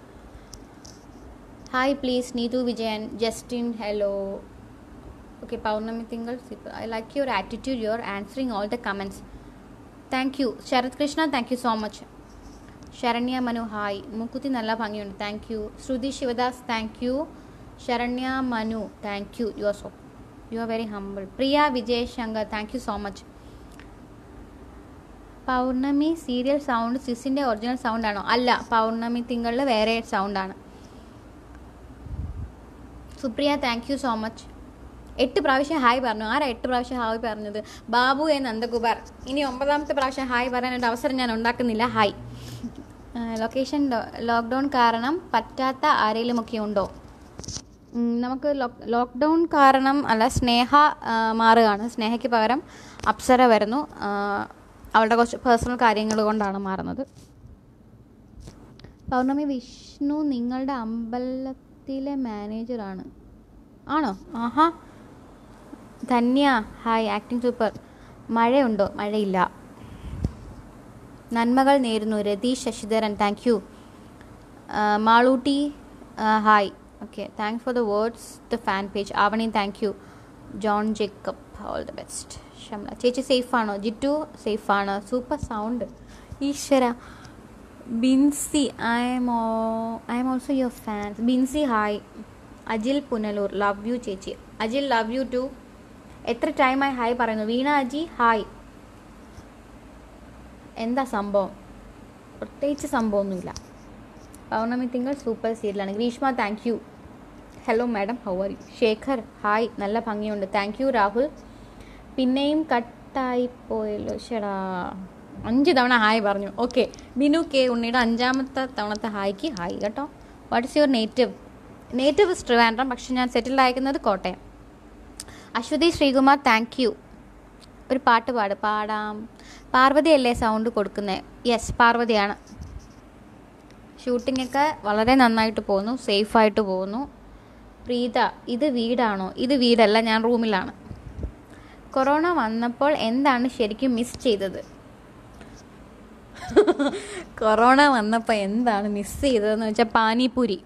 hi please Neethu Vijayan Justin hello okay Pournami Thinkal I like your attitude your answering all the comments thank you Sarath Krishna thank you so much Saranya Manu hi മൂക്കുത്തി നല്ല ഭംഗിയുണ്ട് thank you Sruthi Sivadas thank you Saranya Manu thank you you are so you are very humble Priya Vijay Shankar thank you so much Pournami serial sound സിസിൻ്റെ original sound ആണോ അല്ല പൗർണമി തിങ്കളിൽ വേറെ സൗണ്ടാണ് Supriya thank you so much എട്ട് പ്രാവശ്യം ഹായ് പറഞ്ഞു ആരാ എട്ട് പ്രാവശ്യം ഹായ് പറഞ്ഞത് ബാബു എ നന്ദകുമാർ ഇനി ഒമ്പതാമത്തെ പ്രാവശ്യം ഹായ് പറയാനൊരു അവസരം ഞാൻ ഉണ്ടാക്കുന്നില്ല ഹായ് ലൊക്കേഷൻ ലോക്ക്ഡൗൺ കാരണം പറ്റാത്ത ആരെങ്കിലുമൊക്കെ ഉണ്ടോ ഉം, നമുക്ക് ലോക്ക് ലോക്ക്ഡൗൺ കാരണം അല്ല സ്നേഹ ആ, മാറുകയാണ് സ്നേഹയ്ക്ക് പകരം അപ്സര വരുന്നു ആ, അവളുടെ കുറച്ച് പേഴ്സണൽ കാര്യങ്ങൾ കൊണ്ടാണ് മാറുന്നത് പൗർണമി വിഷ്ണു നിങ്ങളുടെ അമ്പലത്തിലെ മാനേജറാണ് ആണോ ആഹാ ധന്യ ഹായ് ആക്ടിങ് സൂപ്പർ മഴയുണ്ടോ മഴയില്ല നന്മകൾ നേരുന്നു Ratheesh Sasidharan thank you Malootty hi okay thanks for the words the fan page Avani thank you John Jacob all the best Shamla ചേച്ചി സേഫാണോ ജിറ്റു സേഫാണ് സൂപ്പർ സൗണ്ട് ഈശ്വര Binsy I'm I'm also your fans Binsy hi Ajil Punalur love you ചേച്ചി Ajil love you to എത്ര ടൈമായി hi പറയുന്നു വീണ Aji hi എന്താ സംഭവം പ്രത്യേകിച്ച് സംഭവമൊന്നുമില്ല പൗർണമി തിങ്കൾ സൂപ്പർ സീരിയലാണ് Greeshma thank you hello madam how are you Shekhar hi നല്ല ഭംഗിയുണ്ട് താങ്ക് യു രാഹുൽ പിന്നെയും കട്ടായി പോയല്ലോ ചേടാ അഞ്ച് തവണ ഹായ് പറഞ്ഞു ഓക്കെ ബിനു കെ ഉണ്ണിയുടെ അഞ്ചാമത്തെ തവണത്തെ ഹായ്ക്ക് ഹായ് കേട്ടോ what is your native native is Trivandrum പക്ഷെ ഞാൻ സെറ്റിൽഡ് ആയിരിക്കുന്നത് കോട്ടയം അശ്വതി ശ്രീകുമാർ താങ്ക് യു ഒരു പാട്ട് പാട് പാടാം പാർവതി അല്ലേ സൗണ്ട് കൊടുക്കുന്നത് യെസ് പാർവതിയാണ് ഷൂട്ടിംഗ് ഒക്കെ വളരെ നന്നായിട്ട് പോകുന്നു സേഫായിട്ട് പോകുന്നു പ്രീത ഇത് വീടാണോ ഇത് വീടല്ല ഞാൻ റൂമിലാണ് കൊറോണ വന്നപ്പോൾ എന്താണ് ശരിക്കും മിസ് ചെയ്തത് കൊറോണ വന്നപ്പോൾ എന്താണ് മിസ് ചെയ്തതെന്ന് വെച്ചാൽ panipuri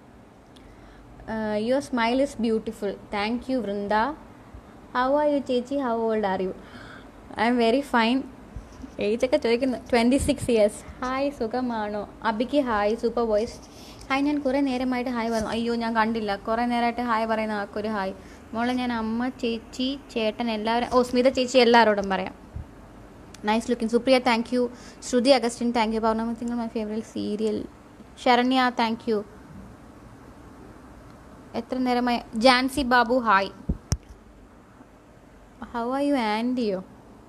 your smile is beautiful thank you Vrinda how are you ചേച്ചി how old are you I'm very fine age ഒക്കെ ചോദിക്കുന്നു ട്വൻറ്റി സിക്സ് ഇയേഴ്സ് ഹായ് സുഖമാണോ അബിക്ക് ഹായ് സൂപ്പർ വോയിസ് ഹായ് ഞാൻ കുറേ നേരമായിട്ട് ഹായ് പറഞ്ഞു അയ്യോ ഞാൻ കണ്ടില്ല കുറേ നേരമായിട്ട് ഹായ് പറയുന്ന ആൾക്കൊരു ഹായ് മോളെ ഞാൻ അമ്മ ചേച്ചി ചേട്ടൻ എല്ലാവരും ഓ സ്മിത ചേച്ചി എല്ലാവരോടും പറയാം nice looking Supriya thank you Sruthi Augustine thank you Pournami Thinkal my favourite serial Saranya thank you എത്ര നേരമായി Jancy Babu hi how are you ആൻഡിയോ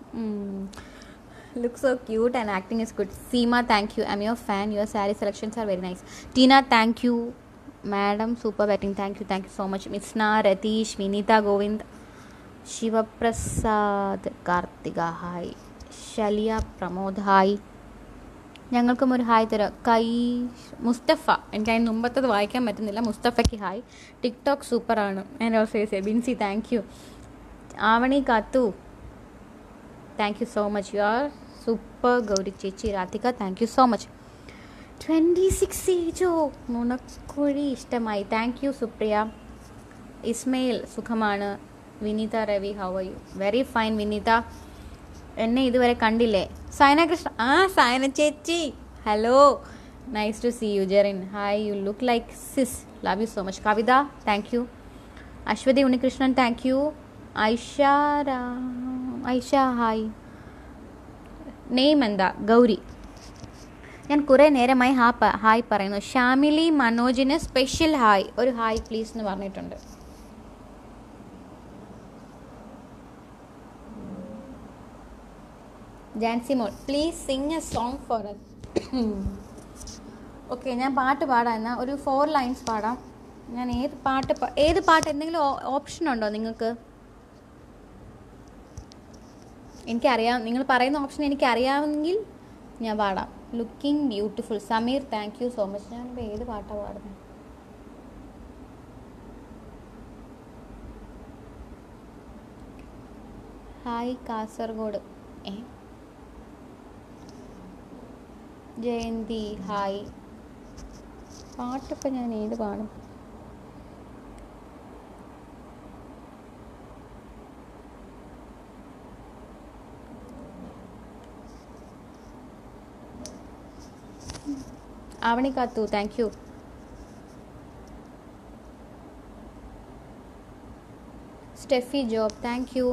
look so cute and acting is good Seema thank you I'm your fan your sari selections are very nice Teena thank you madam super batting thank you thank you so much Misna Ratheesh Vineetha Govind Sivaprasad Karthika hi ശലിയ Pramod hi ഞങ്ങൾക്കും ഒരു hi തരാം കൈ മുസ്തഫ എനിക്ക് അതിന് മുമ്പത്തത് വായിക്കാൻ പറ്റുന്നില്ല മുസ്തഫയ്ക്ക് ഹായ് ടിക്ടോക്ക് സൂപ്പറാണ് and also say Binsy thank you Avani Kathu thank you so much you are super Gauri ചേച്ചി Radhika thank you so much twenty six ഏജോ നുണക്കുഴി ഇഷ്ടമായി താങ്ക് യു സുപ്രിയ ഇസ്മയിൽ സുഖമാണ് Vineetha Ravi how are you very fine Vineetha എന്നെ ഇതുവരെ കണ്ടില്ലേ സൈന കൃഷ്ണ ആ സൈന ചേച്ചി hello nice to see you Jerin hi you look like sis love you so much Kavitha thank you Aswathy Unnikrishnan thank you Aisha രാ- ഐഷ ഹായ് നെയ്മ് എന്താ ഗൗരി ഞാൻ കുറേ നേരമായി ഹാ പ- ഹായ് പറയുന്നു ഷാമിലി മനോജിന് സ്പെഷ്യൽ ഹായ് ഒരു ഹായ് പ്ലീസ് എന്ന് പറഞ്ഞിട്ടുണ്ട് ജാൻസി മോൾ please sing a song for us okay ഞാൻ പാട്ട് പാടാം എന്നാൽ ഒരു ഫോർ ലൈൻസ് പാടാം ഞാൻ ഏത് പാട്ട് പ- ഏത് പാട്ട് എന്തെങ്കിലും ഓപ്ഷൻ ഉണ്ടോ നിങ്ങൾക്ക് എനിക്കറിയാം നിങ്ങൾ പറയുന്ന ഓപ്ഷൻ എനിക്കറിയാമെങ്കിൽ ഞാൻ പാടാം looking beautiful Sameer thank you so much ഞാനിപ്പോൾ ഏത് പാട്ടാണ് പാടുന്നത് ഹായ് കാസർഗോഡ് ഏ ജയന്തി ഹായ് പാട്ടിപ്പോൾ ഞാൻ ഏത് പാടും Avani Kathu thank you Steffi Job thank you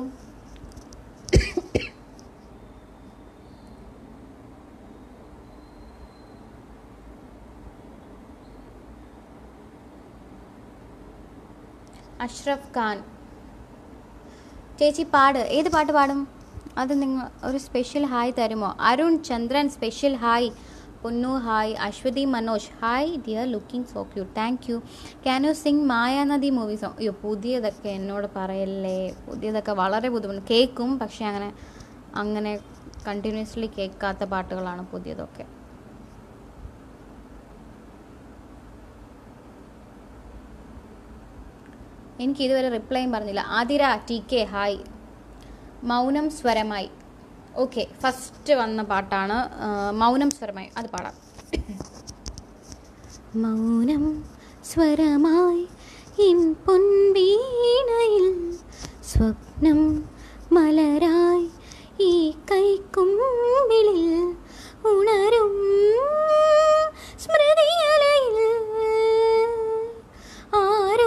Ashraf Khan ചേച്ചി പാട് ഏത് പാട്ട് പാടും അത് നിങ്ങൾ ഒരു സ്പെഷ്യൽ ഹായ് തരുമോ Arun Chandran special hi Ponnu hi Aswathy Manoj hi dear looking so cute thank you can you sing Mayanadi movie song അയ്യോ പുതിയതൊക്കെ എന്നോട് പറയല്ലേ പുതിയതൊക്കെ വളരെ ബുദ്ധിമുട്ട് കേൾക്കും പക്ഷേ അങ്ങനെ അങ്ങനെ കണ്ടിന്യൂസ്ലി കേൾക്കാത്ത പാട്ടുകളാണ് പുതിയതൊക്കെ എനിക്ക് ഇതുവരെ റിപ്ലൈയും പറഞ്ഞില്ല ആതിര ടി കെ ഹായ് മൗനം സ്വരമായി ഓക്കെ ഫസ്റ്റ് വന്ന പാട്ടാണ് ആ, മൗനം സ്വരമായി അത് പാടാം മൗനം സ്വരമായി ഇൻ പൊൻവീണയിൽ സ്വപ്നം മലരായി ഈ കൈക്കുമ്പിളിൽ ഉണരും സ്മൃതിയലയിൽ ആരോ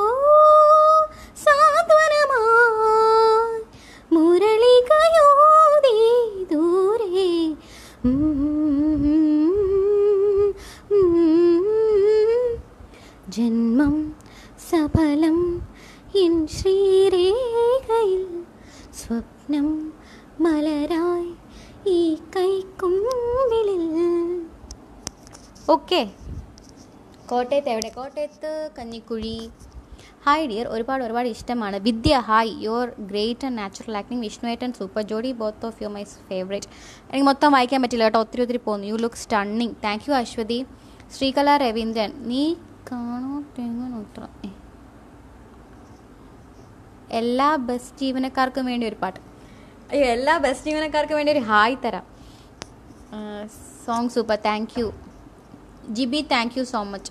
സാന്ത്വനമായി മുരളികയോതി ദൂരെ ജന്മം സഫലം എൻ ശ്രീരേഖയിൽ സ്വപ്നം മലരായി ഈ കൈക്കുമ്പിളിൽ ഓക്കെ കോട്ടയത്ത് എവിടെ കോട്ടയത്ത് കഞ്ഞിക്കുഴി ഹായ് ഡിയർ ഒരുപാട് ഒരുപാട് ഇഷ്ടമാണ് Vidya hi your great and natural acting വിഷ്ണുവേട്ടൻ സൂപ്പർ ജോഡി both of you my favourite എനിക്ക് മൊത്തം വായിക്കാൻ പറ്റില്ല കേട്ടോ ഒത്തിരി ഒത്തിരി പോകുന്നു you look stunning thank you Aswathy Sreekala Raveendran നീ കാണോ തേങ്ങനോത്ര എല്ലാ ബസ് ജീവനക്കാർക്കും വേണ്ടി ഒരു പാട്ട് അയ്യോ എല്ലാ ബസ് ജീവനക്കാർക്കും വേണ്ടി ഒരു ഹായ് തരാം song super thank you Jibi thank you so much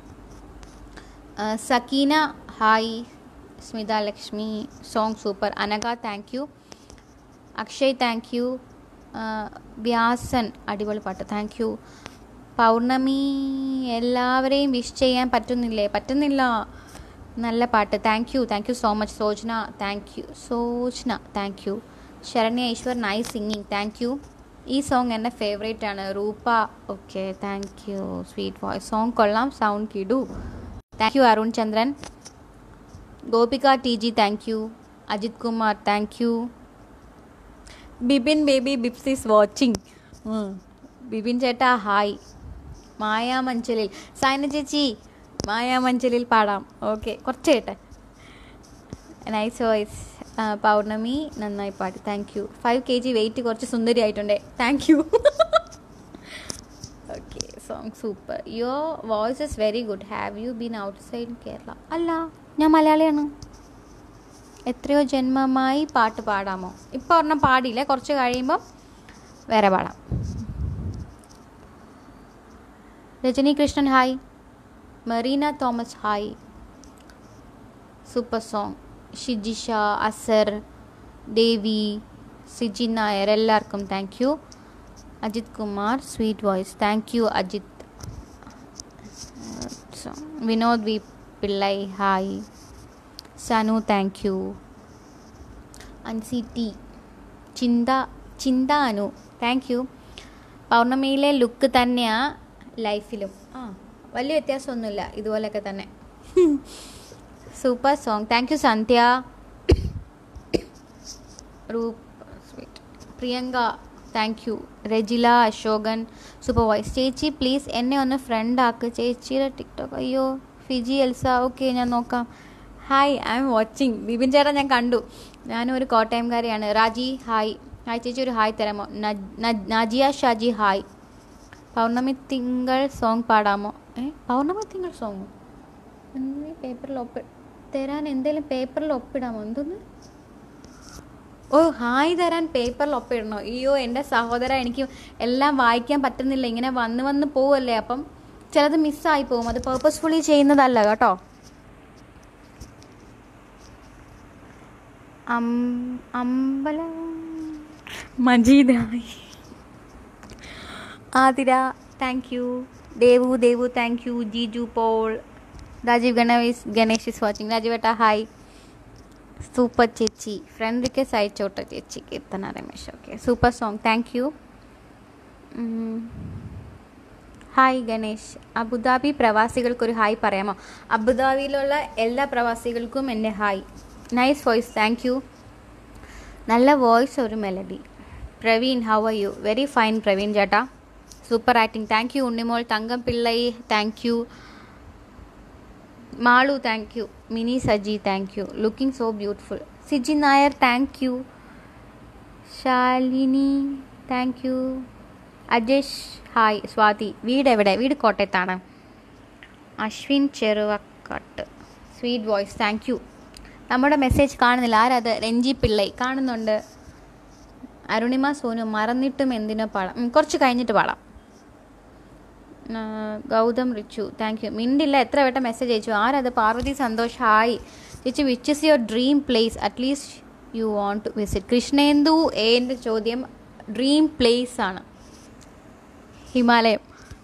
Sakeena hi Smitha Lakshmi song super Anagha thank you Akshay thank you Vyasan അടിപൊളി പാട്ട് താങ്ക് യു പൗർണമി എല്ലാവരെയും വിഷ് ചെയ്യാൻ പറ്റുന്നില്ലേ പറ്റുന്നില്ല നല്ല പാട്ട് thank you thank you so much Sojana thank you Sojana thank you Saranya Eswar nice singing thank you ഈ song എൻ്റെ ഫേവറേറ്റ് ആണ് Roopa okay thank you sweet voice song കൊള്ളാം സൗണ്ട് കിടു thank you Arun Chandran Gopika T G thank you Ajith Kumar thank you Bibin Baby Bips is watching Bibin ചേട്ടാ hi മായാമഞ്ചലിൽ Saina ചേച്ചി മായാമഞ്ചലിൽ പാടാം okay കുറച്ച് കേട്ടെ നൈസ് വോയിസ് പൗർണമി നന്നായി പാടി thank you five K G weight കുറച്ച് സുന്ദരി ആയിട്ടുണ്ട് thank you okay song super your voice is very good have you been outside Kerala അല്ല ഞാൻ മലയാളിയാണ് എത്രയോ ജന്മമായി പാട്ട് പാടാമോ ഇപ്പോൾ ഒരെണ്ണം പാടിയില്ല കുറച്ച് കഴിയുമ്പം വേറെ പാടാം Rajani Krishnan hi Marina Thomas hi super song Shijisha Azar Devi Siji Nair എല്ലാവർക്കും thank you Ajith Kumar sweet voice thank you Ajith Vinod V Pillai hi Sanu thank you Ansi T Chintha Chintha Anu thank you പൗർണമിയിലെ ലുക്ക് തന്നെയാണ് ലൈഫിലും ആ വലിയ വ്യത്യാസമൊന്നുമില്ല ഇതുപോലെയൊക്കെ തന്നെ super song thank you Sandhya Roop sweet Priyanka thank you Rajila Ashokan super voice ചേച്ചി പ്ലീസ് എന്നെ ഒന്ന് ഫ്രണ്ട് ആക്ക് ചേച്ചിയുടെ ടിക്ടോക്ക് അയ്യോ ഫിജി എൽസ ഓക്കെ ഞാൻ നോക്കാം hi I'm watching Bibin ചേട്ടാ ഞാൻ കണ്ടു ഞാനും ഒരു കോട്ടയംകാരിയാണ് രാജി ഹായ് ഹായ് ചേച്ചി ഒരു ഹായ് തരാമോ നജ്- നജ്- നാജിയ ഷാജി ഹായ് പൗർണമി തിങ്കൾ സോങ് പാടാമോ ഏ പൗർണമി തിങ്കൾ സോങ്ങോ എന്നീ പേപ്പറിൽ ഒപ്പ് തരാൻ എന്തെങ്കിലും പേപ്പറിൽ ഒപ്പിടാമോ എന്തോന്ന് ഓ ഹായ് തരാൻ പേപ്പറിൽ ഒപ്പിടണോ അയ്യോ എൻ്റെ സഹോദര എനിക്ക് എല്ലാം വായിക്കാൻ പറ്റുന്നില്ല ഇങ്ങനെ വന്ന് വന്ന് പോവല്ലേ അപ്പം ചിലത് മിസ്സായി പോകും അത് പേർപ്പസ്ഫുള്ളി ചെയ്യുന്നതല്ല കേട്ടോ അം- അമ്പലം മജീദായി Athira thank you Devu Devu thank you Jiju Paul Rajeev Ganesh Ganesh is watching Rajeev ഏട്ടാ ഹായ് സൂപ്പർ ചേച്ചി ഫ്രണ്ട് റിക്വസ്റ്റ് അയച്ചോട്ടെ ചേച്ചി Keerthana Ramesh okay super song thank you hi Ganesh Abu Dhabi പ്രവാസികൾക്കൊരു ഹായ് പറയാമോ അബുദാബിയിലുള്ള എല്ലാ പ്രവാസികൾക്കും എൻ്റെ hi nice voice thank you നല്ല വോയിസ് ഒരു melody Praveen how are you very fine Praveen ചേട്ടാ super acting thank you Unnimol Thankam Pillai thank you Malu thank you Mini Saji thank you looking so beautiful Siji Nair thank you Shalini thank you Ajesh hi Swathi വീട് എവിടെ വീട് കോട്ടയത്താണ് Ashwin Cheruvakkattu sweet voice thank you നമ്മുടെ message കാണുന്നില്ല ആരത് രഞ്ജി പിള്ളൈ കാണുന്നുണ്ട് അരുണിമ സോനു മറന്നിട്ടും എന്തിനോ പാടാം ഉം, കുറച്ച് കഴിഞ്ഞിട്ട് പാടാം ആ, ഗൗതം റിച്ചു താങ്ക് യു മിണ്ടില്ല എത്ര വട്ടം മെസ്സേജ് അയച്ചു ആരത് പാർവതി സന്തോഷ് ഹായ് ചേച്ചി which is your dream place at least you want to visit Krishnendu എൻ്റെ ചോദ്യം ഡ്രീം പ്ലേസ് ആണ് Himalayam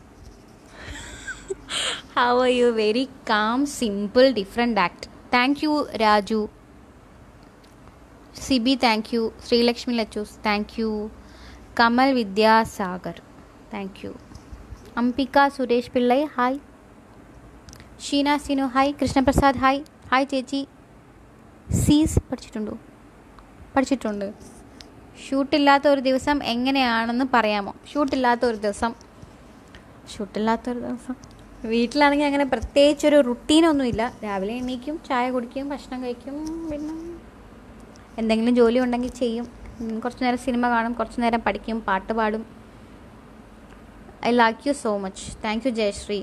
how are you very calm simple different act thank you Raju Sibi thank you Sreelakshmi Lachus thank you Kamal Vidyasagar thank you Ambika Suresh Pillai hi Sheena Sinu hi Krishnaprasad hi hi ചേച്ചി CS പഠിച്ചിട്ടുണ്ടോ പഠിച്ചിട്ടുണ്ട് ഷൂട്ടില്ലാത്ത ഒരു ദിവസം എങ്ങനെയാണെന്ന് പറയാമോ ഷൂട്ടില്ലാത്ത ഒരു ദിവസം ഷൂട്ടില്ലാത്ത ഒരു ദിവസം വീട്ടിലാണെങ്കിൽ അങ്ങനെ പ്രത്യേകിച്ചൊരു റുട്ടീനൊന്നുമില്ല രാവിലെ എണീക്കും ചായ കുടിക്കും ഭക്ഷണം കഴിക്കും പിന്നെ എന്തെങ്കിലും ജോലി ഉണ്ടെങ്കിൽ ചെയ്യും ഉം, കുറച്ച് നേരം സിനിമ കാണും കുറച്ച് നേരം പഠിക്കും പാട്ട് പാടും I like you so much thank you Jayasree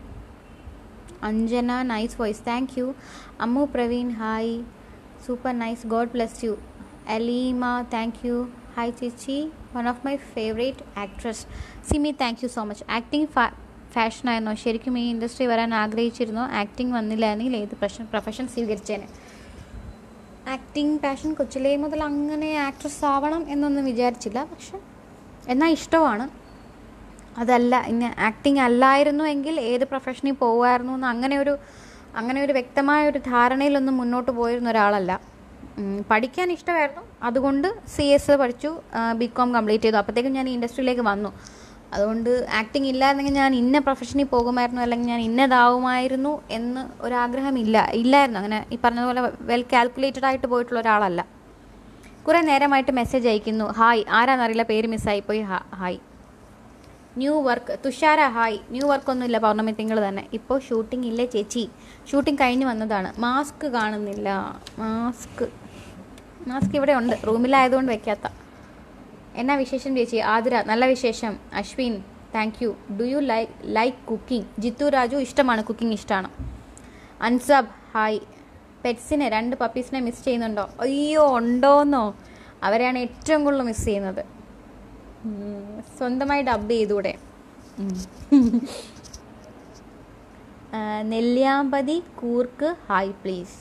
Anjana nice voice thank you Ammu Praveen hi super nice god bless you Aleema thank you hi ചേച്ചി one of my favourite actress Simi thank you so much acting ഫാഷനായിരുന്നോ ശരിക്കും ഈ ഇൻഡസ്ട്രി വരാൻ ആഗ്രഹിച്ചിരുന്നോ acting വന്നില്ലായിരുന്നെങ്കിൽ ഏത് profession profession സ്വീകരിച്ചേനെ acting passion കൊച്ചിലേ മുതൽ അങ്ങനെ ആക്ട്രസ് ആവണം എന്നൊന്നും വിചാരിച്ചില്ല പക്ഷെ എന്നാൽ ഇഷ്ടമാണ് അതല്ല ഇനി ആക്ടിങ് അല്ലായിരുന്നു എങ്കിൽ ഏത് പ്രൊഫഷനിൽ പോകുമായിരുന്നു എന്ന് അങ്ങനെ ഒരു അങ്ങനെ ഒരു വ്യക്തമായ ഒരു ധാരണയിലൊന്നും മുന്നോട്ട് പോയിരുന്ന ഒരാളല്ല ഉം, പഠിക്കാൻ ഇഷ്ടമായിരുന്നു അതുകൊണ്ട് സി എസ് പഠിച്ചു ബി കോം കംപ്ലീറ്റ് ചെയ്തു അപ്പോഴത്തേക്കും ഞാൻ ഈ ഇൻഡസ്ട്രിയിലേക്ക് വന്നു അതുകൊണ്ട് ആക്ടിങ് ഇല്ലായിരുന്നെങ്കിൽ ഞാൻ ഇന്ന പ്രൊഫഷനിൽ പോകുമായിരുന്നു അല്ലെങ്കിൽ ഞാൻ ഇന്നതാവുമായിരുന്നു എന്ന് ഒരാഗ്രഹമില്ല ഇല്ലായിരുന്നു അങ്ങനെ ഈ പറഞ്ഞതുപോലെ വെൽ കാൽക്കുലേറ്റഡ് ആയിട്ട് പോയിട്ടുള്ള ഒരാളല്ല കുറേ നേരമായിട്ട് മെസ്സേജ് അയക്കുന്നു ഹായ് ആരാന്നറിയില്ല പേര് മിസ്സായിപ്പോയി ഹാ- hi new work Thushara hi new work ഒന്നുമില്ല പൗർണമി തിങ്കൾ തന്നെ ഇപ്പോൾ ഷൂട്ടിംഗ് ഇല്ലേ ചേച്ചി ഷൂട്ടിംഗ് കഴിഞ്ഞ് വന്നതാണ് മാസ്ക് കാണുന്നില്ല മാസ്ക് മാസ്ക് ഇവിടെ ഉണ്ട് റൂമിലായതുകൊണ്ട് വെക്കാത്ത എന്നാ വിശേഷം ചേച്ചി ആതിര നല്ല വിശേഷം Ashwin thank you do you like like cooking Jithu Raju ഇഷ്ടമാണ് കുക്കിംഗ് ഇഷ്ടമാണ് അൻസബ് ഹായ് പെറ്റ്സിനെ രണ്ട് പപ്പീസിനെ മിസ് ചെയ്യുന്നുണ്ടോ അയ്യോ ഉണ്ടോന്നോ അവരെയാണ് ഏറ്റവും കൂടുതൽ മിസ് ചെയ്യുന്നത് ഉം, സ്വന്തമായി ഡബ് ചെയ്തൂടെ ഉം. ആ, Nelliyampathy Coorg hi please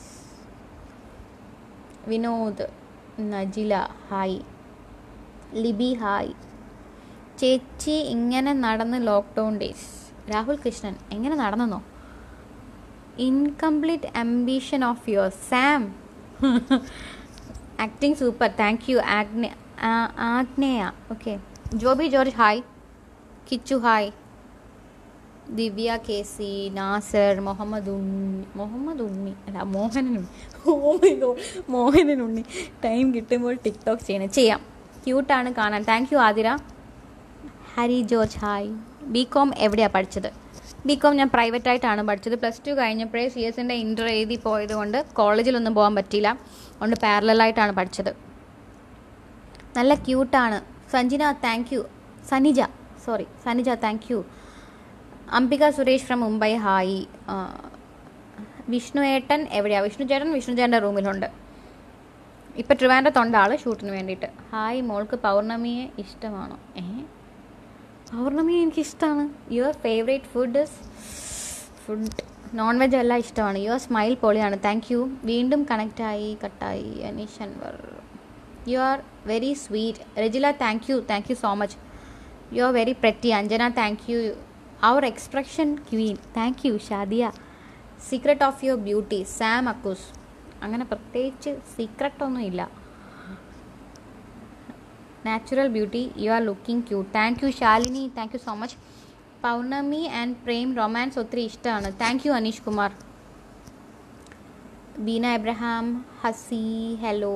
Vinod Najila hi Libi hi ചേച്ചി ഇങ്ങനെ നടന്ന് ലോക്ക്ഡൗൺ ഡേയ്സ് രാഹുൽ കൃഷ്ണൻ എങ്ങനെ നടന്നെന്നോ incomplete ambition of your Sam acting super thank you ആഗ്നെ ആ- Agneya okay Joby George hi Kichu hi Divya K C Nasar Muhammad Unni Muhammad Unni അല്ല Mohanan Unni oh my god Mohanan Unni time കിട്ടുമ്പോൾ ടിക്ടോക്ക് ചെയ്യണം ചെയ്യാം ക്യൂട്ടാണ് കാണാൻ thank you Athira Hari George hi B com എവിടെയാണ് പഠിച്ചത് ബി കോം ഞാൻ പ്രൈവറ്റ് ആയിട്ടാണ് പഠിച്ചത് പ്ലസ് ടു കഴിഞ്ഞപ്പോഴേ സി എസിൻ്റെ ഇൻ്റർ എഴുതി പോയത് കൊണ്ട് കോളേജിലൊന്നും പോകാൻ പറ്റിയില്ല അതുകൊണ്ട് പാരലായിട്ടാണ് പഠിച്ചത് നല്ല ക്യൂട്ടാണ് Sanjina thank you Sanija sorry Sanija thank you Ambika Suresh from Mumbai hi ആ, വിഷ്ണു ഏട്ടൻ എവിടെയാണ് വിഷ്ണു ചേട്ടൻ വിഷ്ണു ചേട്ടൻ്റെ റൂമിലുണ്ട് ഇപ്പം ട്രിവാൻഡ്രത്തുണ്ട് ആൾ ഷൂട്ടിന് വേണ്ടിയിട്ട് ഹായ് മോൾക്ക് പൗർണമിയെ ഇഷ്ടമാണോ ഏ പൗർണമി എനിക്ക് ഇഷ്ടമാണ് your favourite food is food non veg എല്ലാം ഇഷ്ടമാണ് യുവർ സ്മൈൽ പൊളിയാണ് താങ്ക് യു വീണ്ടും കണക്റ്റായി കട്ടായി Aneesh Anwar you are very sweet Rajila thank you thank you so much you are very pretty Anjana thank you our expression queen thank you Shadiya secret of your beauty Sam Akkus അങ്ങനെ പ്രത്യേകിച്ച് secret ഒന്നും ഇല്ല natural beauty you are looking cute thank you Shalini thank you so much Pournami and Prem romance ഒത്തിരി ഇഷ്ടമാണ് thank you Aneesh Kumar Beena Abraham ഹസി hello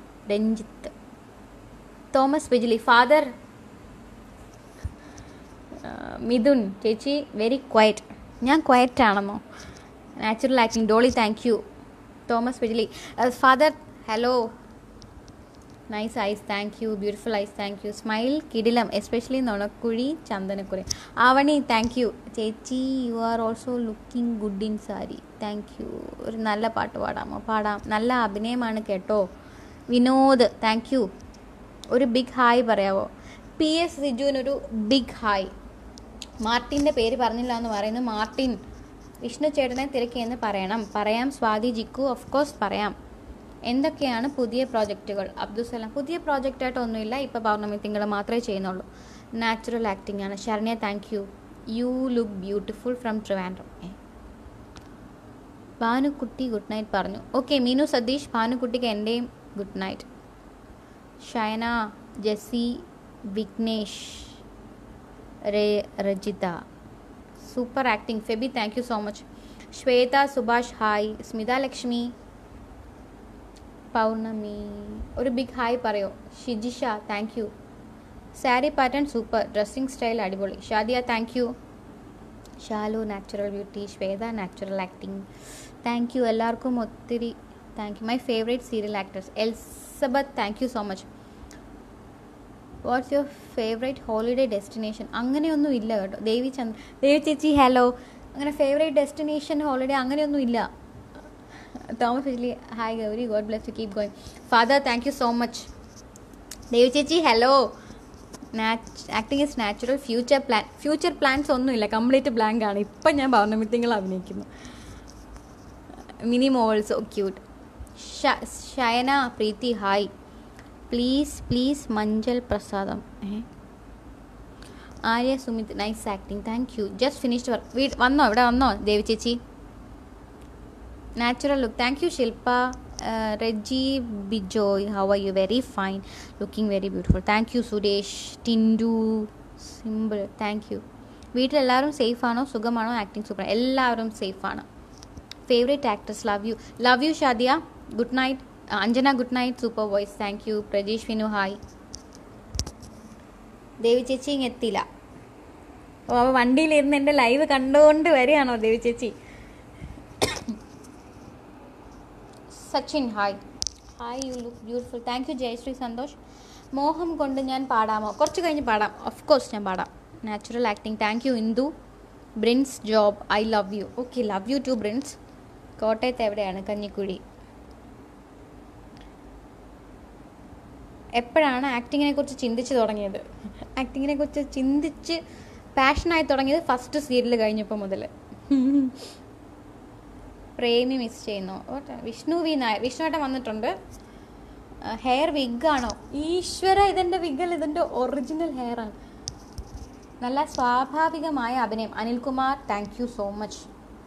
Ranjith Thomas Vijili father Mithun ചേച്ചി very quiet ഞാൻ quiet ആണെന്നോ natural acting Dolly thank you Thomas Vijili father hello nice eyes thank you beautiful eyes thank you smile കിടിലം especially നുണക്കുഴി ചന്ദനക്കുറി Avani thank you ചേച്ചി you are also looking good in sari thank you ഒരു നല്ല പാട്ട് പാടാമോ പാടാം നല്ല അഭിനയമാണ് കേട്ടോ വിനോദ് താങ്ക് യു ഒരു ബിഗ് ഹായ് പറയാവോ പി എസ് സിജുവിനൊരു ബിഗ് ഹായ് മാർട്ടിൻ്റെ പേര് പറഞ്ഞില്ല എന്ന് പറയുന്നു മാർട്ടിൻ വിഷ്ണു ചേട്ടനെ തിരക്കിയെന്ന് പറയണം പറയാം സ്വാതി ജിക്കു ഓഫ് കോഴ്സ് പറയാം എന്തൊക്കെയാണ് പുതിയ പ്രോജക്റ്റുകൾ അബ്ദുസലാം പുതിയ പ്രോജക്റ്റായിട്ട് ഒന്നുമില്ല ഇപ്പോൾ പൗർണമി തിങ്കൾ മാത്രമേ ചെയ്യുന്നുള്ളൂ നാച്ചുറൽ ആക്ടിംഗ് ആണ് Saranya thank you you look beautiful from Trivandrum ഏ ഭാനുക്കുട്ടി ഗുഡ് നൈറ്റ് പറഞ്ഞു ഓക്കെ മീനു സതീഷ് ഭാനുക്കുട്ടിക്ക് എൻ്റെയും ഗുഡ് നൈറ്റ് ഷയന ജെസ്സി വിഘ്നേഷ് രേ Rajitha super acting Febi thank you so much Swetha Subhash hi Smitha Lakshmi Pournami ഒരു ബിഗ് ഹായ് പറയോ Shijisha thank you sari pattern super dressing style അടിപൊളി Shadiya thank you Shalu natural beauty Swetha natural acting thank you എല്ലാവർക്കും ഒത്തിരി thank U my favourite serial actors Elizabeth thank you so much what's your favourite holiday destination അങ്ങനെയൊന്നും ഇല്ല കേട്ടോ ദേവി ചന്ദ് ദേവി ചേച്ചി hello അങ്ങനെ favourite destination holiday അങ്ങനെയൊന്നും ഇല്ല Thomas Vijili hi Gauri god bless to keep going father thank you so much Devi ചേച്ചി hello acting is natural future plan future plans ഒന്നുമില്ല complete blank ആണ് ഇപ്പം ഞാൻ പൗർണമി തിങ്കൾ അഭിനയിക്കുന്നു Mini Mols oh cute Shayana Preethi hi please please Manchal Prasadam ഏ Arya Sumith nice acting thank you just finished work വീട് വന്നോ ഇവിടെ വന്നോ ദേവി ചേച്ചി natural look thank you Shilpa Reji Bijoy how are you very fine looking very beautiful thank you Suresh Tindu simple thank you വീട്ടിലെല്ലാവരും സേഫാണോ സുഖമാണോ ആക്ടിങ് സൂപ്പർ എല്ലാവരും സേഫാണ് favourite actors love you love you Shadiya good night Anjana good night super voice thank you Prajeesh Vinu hi Devi ചേച്ചി ഇങ്ങ് എത്തിയില്ല ഓ അവ വണ്ടിയിലിരുന്ന് എൻ്റെ ലൈവ് കണ്ടുകൊണ്ട് വരികയാണോ ദേവി ചേച്ചി Sachin hi hi you look beautiful thank you Jayasree Santhosh മോഹം കൊണ്ട് ഞാൻ പാടാമോ കുറച്ച് കഴിഞ്ഞ് പാടാം ഓഫ് കോഴ്സ് ഞാൻ പാടാം natural acting thank you Indu Brins Job I love you okay love you too Brins കോട്ടയത്ത് എവിടെയാണ് കഞ്ഞിക്കുഴി എപ്പോഴാണ് ആക്ടിങ്ങിനെ കുറിച്ച് ചിന്തിച്ച് തുടങ്ങിയത് ആക്ടിങ്ങിനെ കുറിച്ച് ചിന്തിച്ച് പാഷനായി തുടങ്ങിയത് ഫസ്റ്റ് സീരിയൽ കഴിഞ്ഞപ്പോൾ മുതൽ പ്രേമി മിസ് ചെയ്യുന്നു What? വിഷ്ണു വി നായർ വിഷ്ണുവേട്ടൻ വന്നിട്ടുണ്ട് ഹെയർ വിഗാണോ ഈശ്വര ഇതെൻ്റെ വിഗൽ ഇതിൻ്റെ ഒറിജിനൽ ഹെയർ ആണ് നല്ല സ്വാഭാവികമായ അഭിനയം Anilkumar thank you so much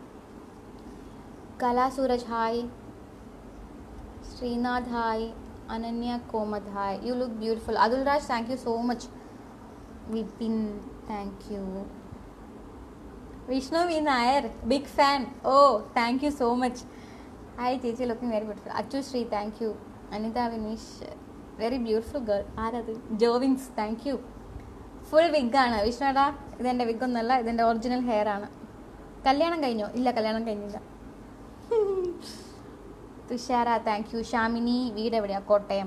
Kala Sooraj hi Sreenath hi Ananya Komath hi you look beautiful Athul Raj thank you so much Vipin thank you Vishnu V Nair big fan oh thank you so much hi ചേച്ചി looking very beautiful Achu Sree thank you Anitha Vineesh very beautiful girl Arath Jovings thank you full വിഗാണ് വിഷ്ണുടാ ഇതെൻ്റെ വിഗൊന്നല്ല ഇതെൻ്റെ original hair ആണ് കല്യാണം കഴിഞ്ഞോ ഇല്ല കല്യാണം കഴിഞ്ഞില്ല തുഷാര താങ്ക് യു ഷാമിനി വീട് എവിടെയാ കോട്ടയം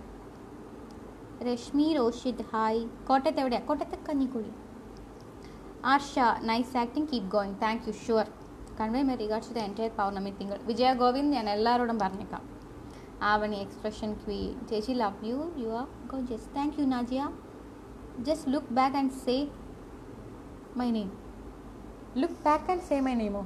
രശ്മി റോഷിദ് ഹായ് കോട്ടയത്ത് എവിടെയാ കോട്ടയത്ത് Kanjikuzhi Arsha nice acting keep going thank you sure convey my regards to the entire Pournami Thinkal Vijaya Govind ഞാൻ എല്ലാവരോടും പറഞ്ഞേക്കാം ആവണി എക്സ്പ്രഷൻ ക്വീ ചേച്ചി love you you are go just thank you Najiya just look back and say my name look back and say my നെയിമോ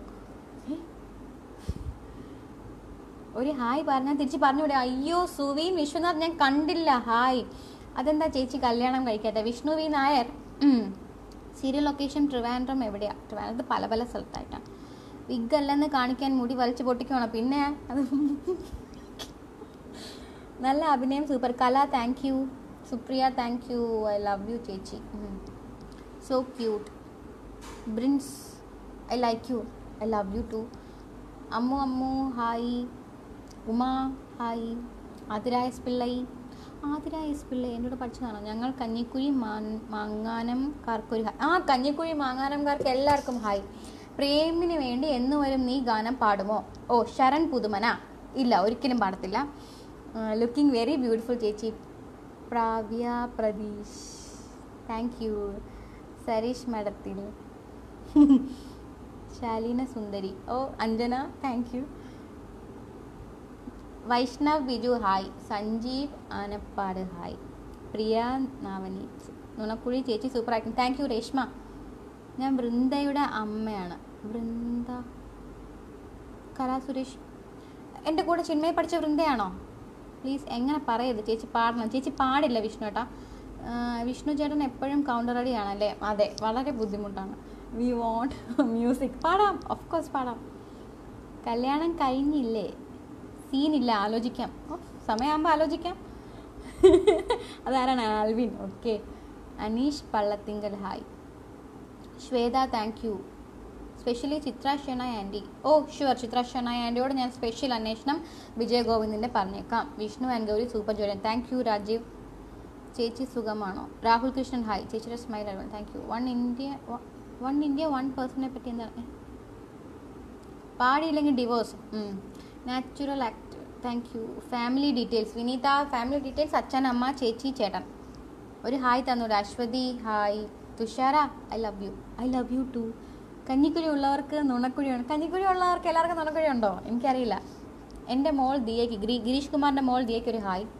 ഒരു hi പറഞ്ഞാൽ തിരിച്ച് പറഞ്ഞു വിടുക അയ്യോ സുവീൻ വിശ്വനാഥ് ഞാൻ കണ്ടില്ല ഹായ് അതെന്താ ചേച്ചി കല്യാണം കഴിക്കാത്ത Vishnu V Nair serial location Trivandrum എവിടെയാ ട്രിവാൻഡ്രത്ത് പല പല സ്ഥലത്തായിട്ടാണ് വിഗ് അല്ലെന്ന് കാണിക്കാൻ മുടി വലിച്ചു പൊട്ടിക്കണം പിന്നെ അത് നല്ല അഭിനയം super Kala thank you Supriya thank you I love you ചേച്ചി so cute Brins I like you I love you too Ammu Ammu hi Uma hi അതിരായസ് പിള്ളൈ ആതിര എസ് പിള്ളേ എൻ്റെ കൂടെ പഠിച്ചതാണോ ഞങ്ങൾ കഞ്ഞിക്കുഴി മാൻ- മാങ്ങാനംകാർക്ക് ഒരു ഹായ് ആ കഞ്ഞിക്കുഴി മാങ്ങാനംകാർക്ക് എല്ലാവർക്കും ഹായ് പ്രേമിന് വേണ്ടി എന്ന് വരും നീ ഗാനം പാടുമോ ഓ ശരൺ പുതുമന ഇല്ല ഒരിക്കലും പാടത്തില്ല ലുക്കിംഗ് വെരി ബ്യൂട്ടിഫുൾ ചേച്ചി പ്രാവ്യ പ്രതീഷ് താങ്ക് യു സരീഷ് മഠത്തിൽ ശാലീന സുന്ദരി ഓ Anjana thank you Vaishnav Biju hi Sanjeev Anappad hi Priya Navani നുണക്കുഴി ചേച്ചി super acting thank you Reshma ഞാൻ വൃന്ദയുടെ അമ്മയാണ് വൃന്ദ കലാ സുരേഷ് എൻ്റെ കൂടെ ചിന്മയെ പഠിച്ച വൃന്ദയാണോ പ്ലീസ് എങ്ങനെ പറയരുത് ചേച്ചി പാടണം ചേച്ചി പാടില്ല വിഷ്ണു ഏട്ടാ ആ, വിഷ്ണു ചേട്ടൻ എപ്പോഴും കൗണ്ടർ അടിയാണല്ലേ അതെ വളരെ ബുദ്ധിമുട്ടാണ് വി വോണ്ട് മ്യൂസിക് പാടാം ഓഫ് കോഴ്സ് പാടാം കല്യാണം കഴിഞ്ഞില്ലേ സീനില്ല ആലോചിക്കാം ഓ സമയമാകുമ്പോൾ ആലോചിക്കാം അതാരാണ് Alvin okay Aneesh Pallathinkal hi Swetha thank you specially Chitra Shenoy aunty ഓ ഷുവർ ചിത്ര ഷെണായ് ആൻറ്റിയോട് ഞാൻ സ്പെഷ്യൽ അന്വേഷണം വിജയ ഗോവിന്ദിൻ്റെ പറഞ്ഞേക്കാം വിഷ്ണു ആൻഡ് ഗൗരി സൂപ്പർ ജോലി താങ്ക് യു രാജീവ് ചേച്ചി സുഖമാണോ രാഹുൽ കൃഷ്ണൻ ഹായ് ചേച്ചിയുടെ സ്മൈൽ അറിയാം thank you one India one India one പേഴ്സണെ പറ്റി എന്താണ് പാടിയില്ലെങ്കിൽ divorce natural act thank you family details Vineetha family details അച്ഛൻ അമ്മ ചേച്ചി ചേട്ടൻ ഒരു ഹായ് തന്നൂടെ Aswathy hi Thushara I love you I love you too Kanjikuzhi ഉള്ളവർക്ക് നുണക്കുഴിയുണ്ട് കഞ്ഞിക്കുഴി ഉള്ളവർക്ക് എല്ലാവർക്കും നുണക്കുഴി ഉണ്ടോ എനിക്കറിയില്ല എൻ്റെ മോൾ ദിയയ്ക്ക് ഗിരി ഗിരീഷ് കുമാറിൻ്റെ മോൾ ദിയയ്ക്ക് ഒരു hi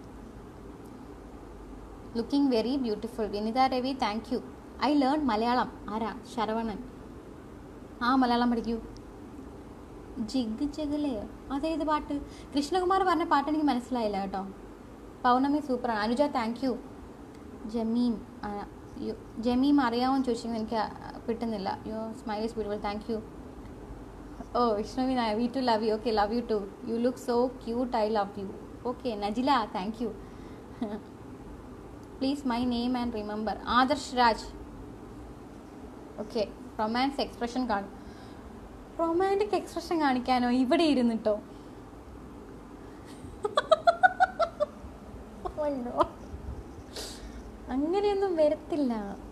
looking very beautiful Vinitha Ravi thank you I learn Malayalam ആരാ ശരവണൻ ആ മലയാളം പഠിക്കൂ ജിഗ് ജഗലേ അതേത് പാട്ട് കൃഷ്ണകുമാർ പറഞ്ഞ പാട്ട് എനിക്ക് മനസ്സിലായില്ല കേട്ടോ പൗർണമി സൂപ്പറാണ് അനുജ താങ്ക് യു ജമീം ആ, യോ- ജമീം അറിയാമോ എന്ന് ചോദിച്ചെങ്കിൽ എനിക്ക് ആ, കിട്ടുന്നില്ല your smile is beautiful thank you ഓ വിഷ്ണുവി we too love you okay love you too you look so cute I love you okay Najila thank you please my name and remember Adarsh Raj okay romance expression കാണും romantic expression കാണിക്കാനോ ഇവിടെ ഇരുന്നിട്ടോ Oh no. അങ്ങനെയൊന്നും വരത്തില്ല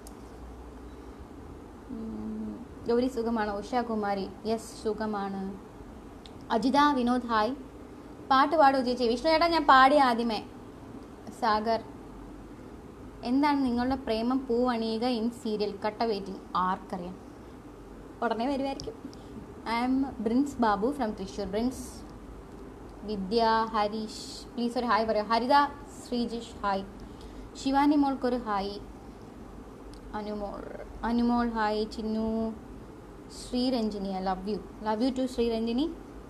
ഉം, ഗൗരി സുഖമാണ് ഉഷ കുമാരി യെസ് സുഖമാണ് Ajitha Vinod hi പാട്ട് പാടൂ ചേച്ചി വിഷ്ണു ചേട്ടാ ഞാൻ പാടി ആദ്യമേ സാഗർ എന്താണ് നിങ്ങളുടെ പ്രേമം പൂവണിയുക ഇൻ സീരിയൽ കട്ട വെയിറ്റിംഗ് ആർക്കറിയാം ഉടനെ വരുമായിരിക്കും I'm Brins Babu from Thrissur Brins Vidya Harish please ഒരു ഹായ് പറയൂ ഹരിത ശ്രീജിഷ് ഹായ് ശിവാനി മോൾക്കൊരു hi Anumol Anumol hi Chinnu Sreeranjini I love you love you too Sreeranjini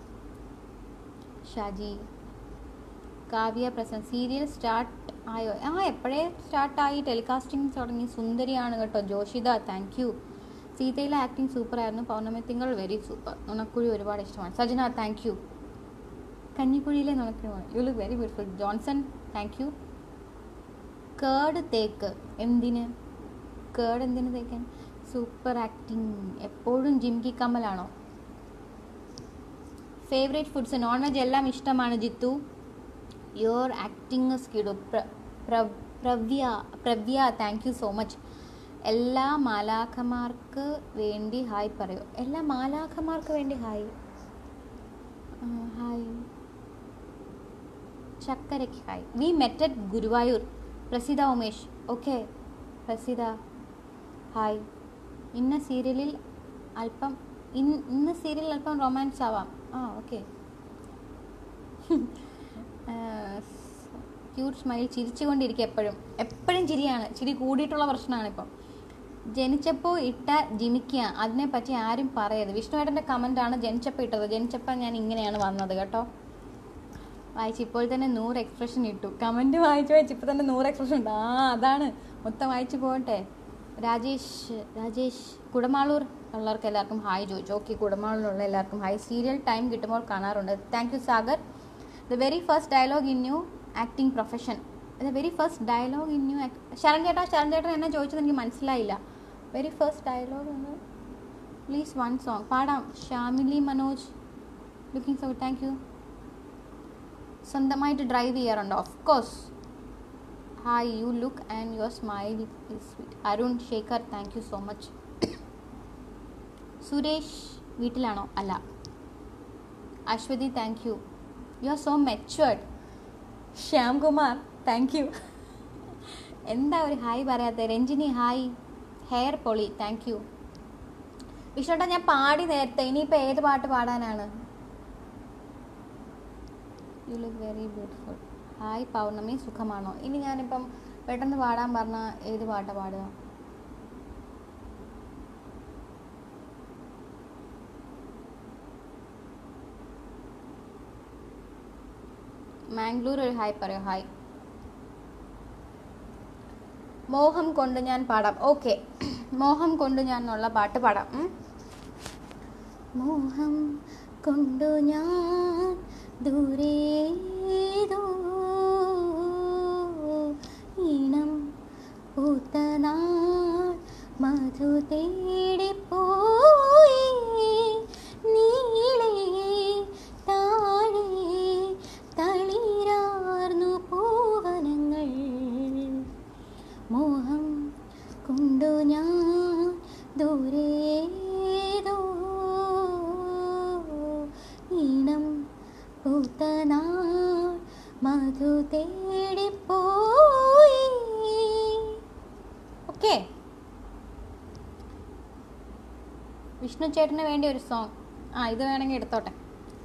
Shaji Kavya present serial start ആയോ ആ എപ്പോഴേ സ്റ്റാർട്ടായി ടെലികാസ്റ്റിംഗ് തുടങ്ങി സുന്ദരിയാണ് കേട്ടോ ജോഷിത താങ്ക് യു സീതയിലെ ആക്ടിങ് സൂപ്പർ ആയിരുന്നു പൗർണമി തിങ്കൾ വെരി സൂപ്പർ നുണക്കുഴി ഒരുപാട് ഇഷ്ടമാണ് സജന താങ്ക് യു കഞ്ഞിക്കുഴിയിലെ നുണക്കുഴി you look very beautiful Johnson thank you കേട് തേക്ക് എന്തിന് കേട് എന്തിന് തേക്കാൻ സൂപ്പർ ആക്ടിങ് എപ്പോഴും ജിംകി കമലാണോ ഫേവറേറ്റ് ഫുഡ്സ് നോൺ വെജ് എല്ലാം ഇഷ്ടമാണ് ജിത്തു യുവർ ആക്ടിങ് സ്കിഡു Pravya Pravya thank you so much എല്ലാ മാലാഖമാർക്ക് വേണ്ടി ഹായ് പറയൂ എല്ലാ മാലാഖമാർക്ക് വേണ്ടി ഹായ് ആ, ഹായ് ചക്കരയ്ക്ക് hi we met Guruvayur Prasidha Umesh okay പ്രസിദ്ധ ഹായ് ഇന്ന സീരിയലിൽ അല്പം ഇൻ ഇന്ന സീരിയലിൽ അല്പം റൊമാൻസ് ആവാം ആ ഓക്കെ ക്യൂട്ട് സ്മൈൽ ചിരിച്ചുകൊണ്ടിരിക്കുക എപ്പോഴും എപ്പോഴും ചിരിയാണ് ചിരി കൂടിയിട്ടുള്ള പ്രശ്നമാണ് ഇപ്പം ജനിച്ചപ്പോൾ ഇട്ട ജിമിക്കുക അതിനെപ്പറ്റി ആരും പറയരുത് വിഷ്ണുവേട്ടൻ്റെ കമൻ്റാണ് ജനിച്ചപ്പോൾ ഇട്ടത് ജനിച്ചപ്പോൾ ഞാൻ ഇങ്ങനെയാണ് വന്നത് കേട്ടോ വായിച്ച് ഇപ്പോൾ തന്നെ നൂറ് എക്സ്പ്രഷൻ ഇട്ടു കമൻറ്റ് വായിച്ച് വായിച്ച് ഇപ്പോൾ തന്നെ നൂറ് എക്സ്പ്രഷൻ ഉണ്ട് ആ അതാണ് മൊത്തം വായിച്ച് പോകട്ടെ രാജേഷ് രാജേഷ് കുടമാളൂർ ഉള്ളവർക്ക് എല്ലാവർക്കും ഹായ് ചോദിച്ചു ഓക്കെ കുടമാളൂരിലുള്ള എല്ലാവർക്കും ഹായ് സീരിയൽ ടൈം കിട്ടുമ്പോൾ കാണാറുണ്ട് thank you Sagar the very first dialogue in new acting profession the very first dialogue in new Sharan ചേട്ടാ ശരൺ ചേട്ടൻ എന്നെ ചോദിച്ചത് എനിക്ക് മനസ്സിലായില്ല വെരി ഫസ്റ്റ് ഡയലോഗ് എന്ന് പ്ലീസ് വൺ സോങ് പാടാം Shamili Manoj looking so thank you സ്വന്തമായിട്ട് ഡ്രൈവ് ചെയ്യാറുണ്ടോ of course hi you look and your smile is sweet Arun Shekhar thank you so much Suresh വീട്ടിലാണോ അല്ല Aswathi thank you you are so matured Shyamkumar thank you എന്താ ഒരു hi പറയാത്ത Ranjini hi hair പൊളി thank you വിഷ്ണുട്ടാ ഞാൻ പാടി നേരത്തെ ഇനിയിപ്പോൾ ഏത് പാട്ട് പാടാനാണ് you look very beautiful hi Pournami സുഖമാണോ ഇനി ഞാനിപ്പം പെട്ടെന്ന് പാടാൻ പറഞ്ഞാൽ ഏത് പാട്ടാണ് പാടുക മാംഗ്ലൂർ ഒരു ഹായ് പറയോ ഹായ് മോഹം കൊണ്ട് ഞാൻ പാടാം ഓക്കെ മോഹം കൊണ്ട് ഞാൻ എന്നുള്ള പാട്ട് പാടാം ഉം. മോഹം കൊണ്ടു ഞാൻ ദൂരേതോ ഈണം പൂത്തനാൾ മധു തേടിപ്പോയി നീളേ താഴെ തളിരാർന്നു പൂവനങ്ങൾ മോഹം കൊണ്ടു ഞാൻ ദൂരേതോ ഈണം പൂത്തനാൾ മധു തേടിപ്പോയി ഓക്കെ വിഷ്ണു ചേട്ടന് വേണ്ടി ഒരു സോങ് ആ ഇത് വേണമെങ്കിൽ എടുത്തോട്ടെ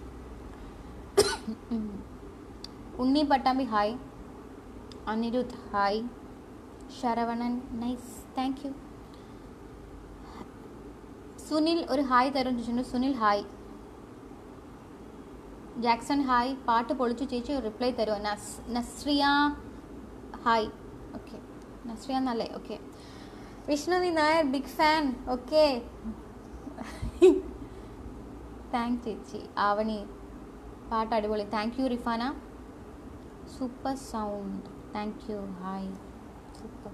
Unni Pattambi hi Anirudh hi Saravanan nice thank you Sunil ഒരു ഹായ് തരും ചോദിച്ചിട്ടുണ്ട് സുനിൽ ഹായ് ജാക്സൺ ഹായ് പാട്ട് പൊളിച്ചു ചേച്ചി റിപ്ലൈ തരുമോ നസ് നസ്രിയ ഹായ് ഓക്കെ നസ്രിയ എന്നല്ലേ ഓക്കെ വിഷ്ണു നീ Nair big fan okay thank ചേച്ചി ആവണി പാട്ട് അടിപൊളി thank you Rifana super sound thank you hi super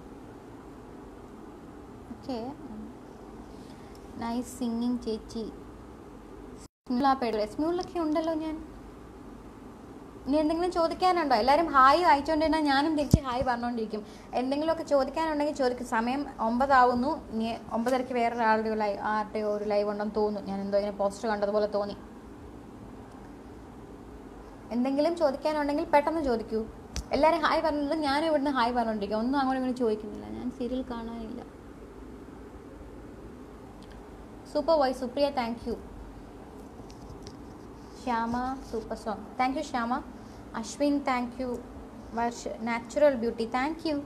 okay nice singing ചേച്ചി സ്മ്യൂള പേടില്ലേ സ്മ്യൂളിലൊക്കെ ഉണ്ടല്ലോ ഞാൻ ഇനി എന്തെങ്കിലും ചോദിക്കാനുണ്ടോ എല്ലാവരും ഹായ് അയച്ചുകൊണ്ടിരുന്നാൽ ഞാനും തിരിച്ച് ഹായ് പറഞ്ഞുകൊണ്ടിരിക്കും എന്തെങ്കിലുമൊക്കെ ചോദിക്കാനുണ്ടെങ്കിൽ ചോദിക്കും സമയം ഒമ്പതാവുന്നു ഇനി ഒമ്പതരയ്ക്ക് വേറൊരാളുടെ ഒരു ലൈവ് ആരുടെയോ ഒരു ലൈവ് ഉണ്ടെന്ന് തോന്നുന്നു ഞാൻ എന്തോ ഇങ്ങനെ പോസ്റ്റർ കണ്ടതുപോലെ തോന്നി എന്തെങ്കിലും ചോദിക്കാനുണ്ടെങ്കിൽ പെട്ടെന്ന് ചോദിക്കൂ എല്ലാവരും ഹായ് പറഞ്ഞത് ഞാനും ഇവിടുന്ന് ഹായ് പറഞ്ഞുകൊണ്ടിരിക്കും ഒന്നും അങ്ങോട്ടും ഇങ്ങനെ ചോദിക്കുന്നില്ല ഞാൻ സീരിയൽ കാണാനില്ല super voice Supriya thank you Shyama super song thank you Shyama Ashwin thank you Varsha natural beauty thank you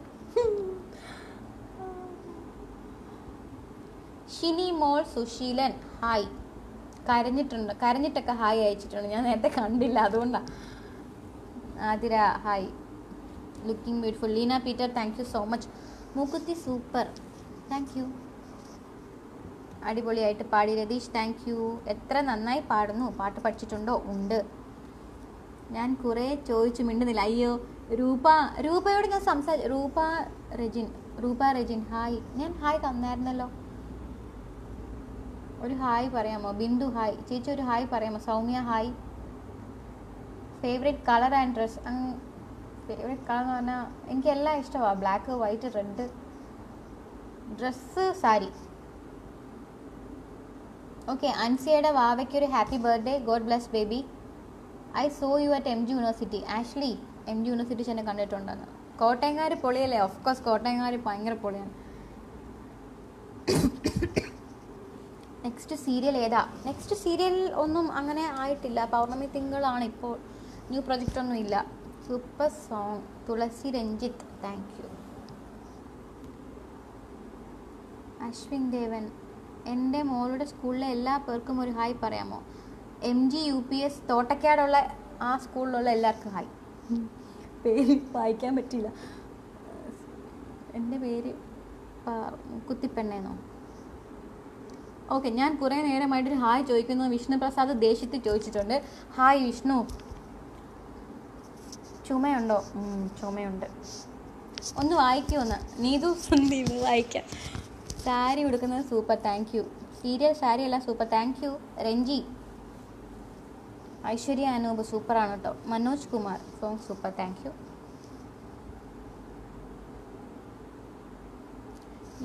Shini മോൾ സുശീലൻ ഹായ് കരഞ്ഞിട്ടുണ്ട് കരഞ്ഞിട്ടൊക്കെ ഹായ് അയച്ചിട്ടുണ്ട് ഞാൻ നേരത്തെ കണ്ടില്ല അതുകൊണ്ടാണ് Athira hi looking beautiful Leena Peter thank you so much മൂക്കുത്തി സൂപ്പർ താങ്ക് യു അടിപൊളിയായിട്ട് പാടി രതീഷ് താങ്ക് യു എത്ര നന്നായി പാടുന്നു പാട്ട് പഠിച്ചിട്ടുണ്ടോ ഉണ്ട് ഞാൻ കുറേ ചോദിച്ചു മിണ്ടുന്നില്ല അയ്യോ രൂപ രൂപയോട് ഞാൻ സംസാരി രൂപ റെജിൻ രൂപ റെജിൻ ഹായ് ഞാൻ ഹായ് തന്നായിരുന്നല്ലോ ഒരു ഹായ് പറയാമോ ബിന്ദു ഹായ് ചേച്ചി ഒരു ഹായ് പറയാമോ Soumya hi favourite colour and dress favourite colour എന്ന് പറഞ്ഞാൽ എനിക്ക് എല്ലാം ഇഷ്ടമാണ് black white red dress sari okay അൻസിയുടെ വാവയ്ക്ക് ഒരു happy birthday god bless baby I saw you at M G university Ashley M G university ചെന്നെ കണ്ടിട്ടുണ്ടെന്ന് കോട്ടയംകാർ പൊളിയല്ലേ ഓഫ് കോഴ്സ് കോട്ടയംകാർ ഭയങ്കര പൊളിയാണ് നെക്സ്റ്റ് സീരിയൽ ഏതാ നെക്സ്റ്റ് സീരിയൽ ഒന്നും അങ്ങനെ ആയിട്ടില്ല പൗർണമി തിങ്കളാണ് ഇപ്പോൾ ന്യൂ പ്രൊജക്റ്റ് ഒന്നും ഇല്ല super song Thulasi Ranjith thank you Ashwin Devan എൻ്റെ മോളുടെ സ്കൂളിലെ എല്ലാ പേർക്കും ഒരു ഹായ് പറയാമോ M G U P S തോട്ടക്കാടുള്ള ആ സ്കൂളിലുള്ള എല്ലാവർക്കും ഹായ് പേര് വായിക്കാൻ പറ്റില്ല എൻ്റെ പേര് പാ- കുത്തിപ്പെണ്ണേന്നോ ഓക്കെ ഞാൻ കുറേ നേരമായിട്ടൊരു ഹായ് ചോദിക്കുന്നത് വിഷ്ണു പ്രസാദ് ദേഷ്യത്തിൽ ചോദിച്ചിട്ടുണ്ട് ഹായ് വിഷ്ണു ചുമയുണ്ടോ ഉം, ചുമയുണ്ട് ഒന്ന് വായിക്കുമെന്ന് നീതു സന്ദീപ് വായിക്കാം സാരി ഉടുക്കുന്നത് super thank you serial sari അല്ല super thank you Ranji Aishwarya Anoop സൂപ്പറാണ് കേട്ടോ Manoj Kumar song super thank you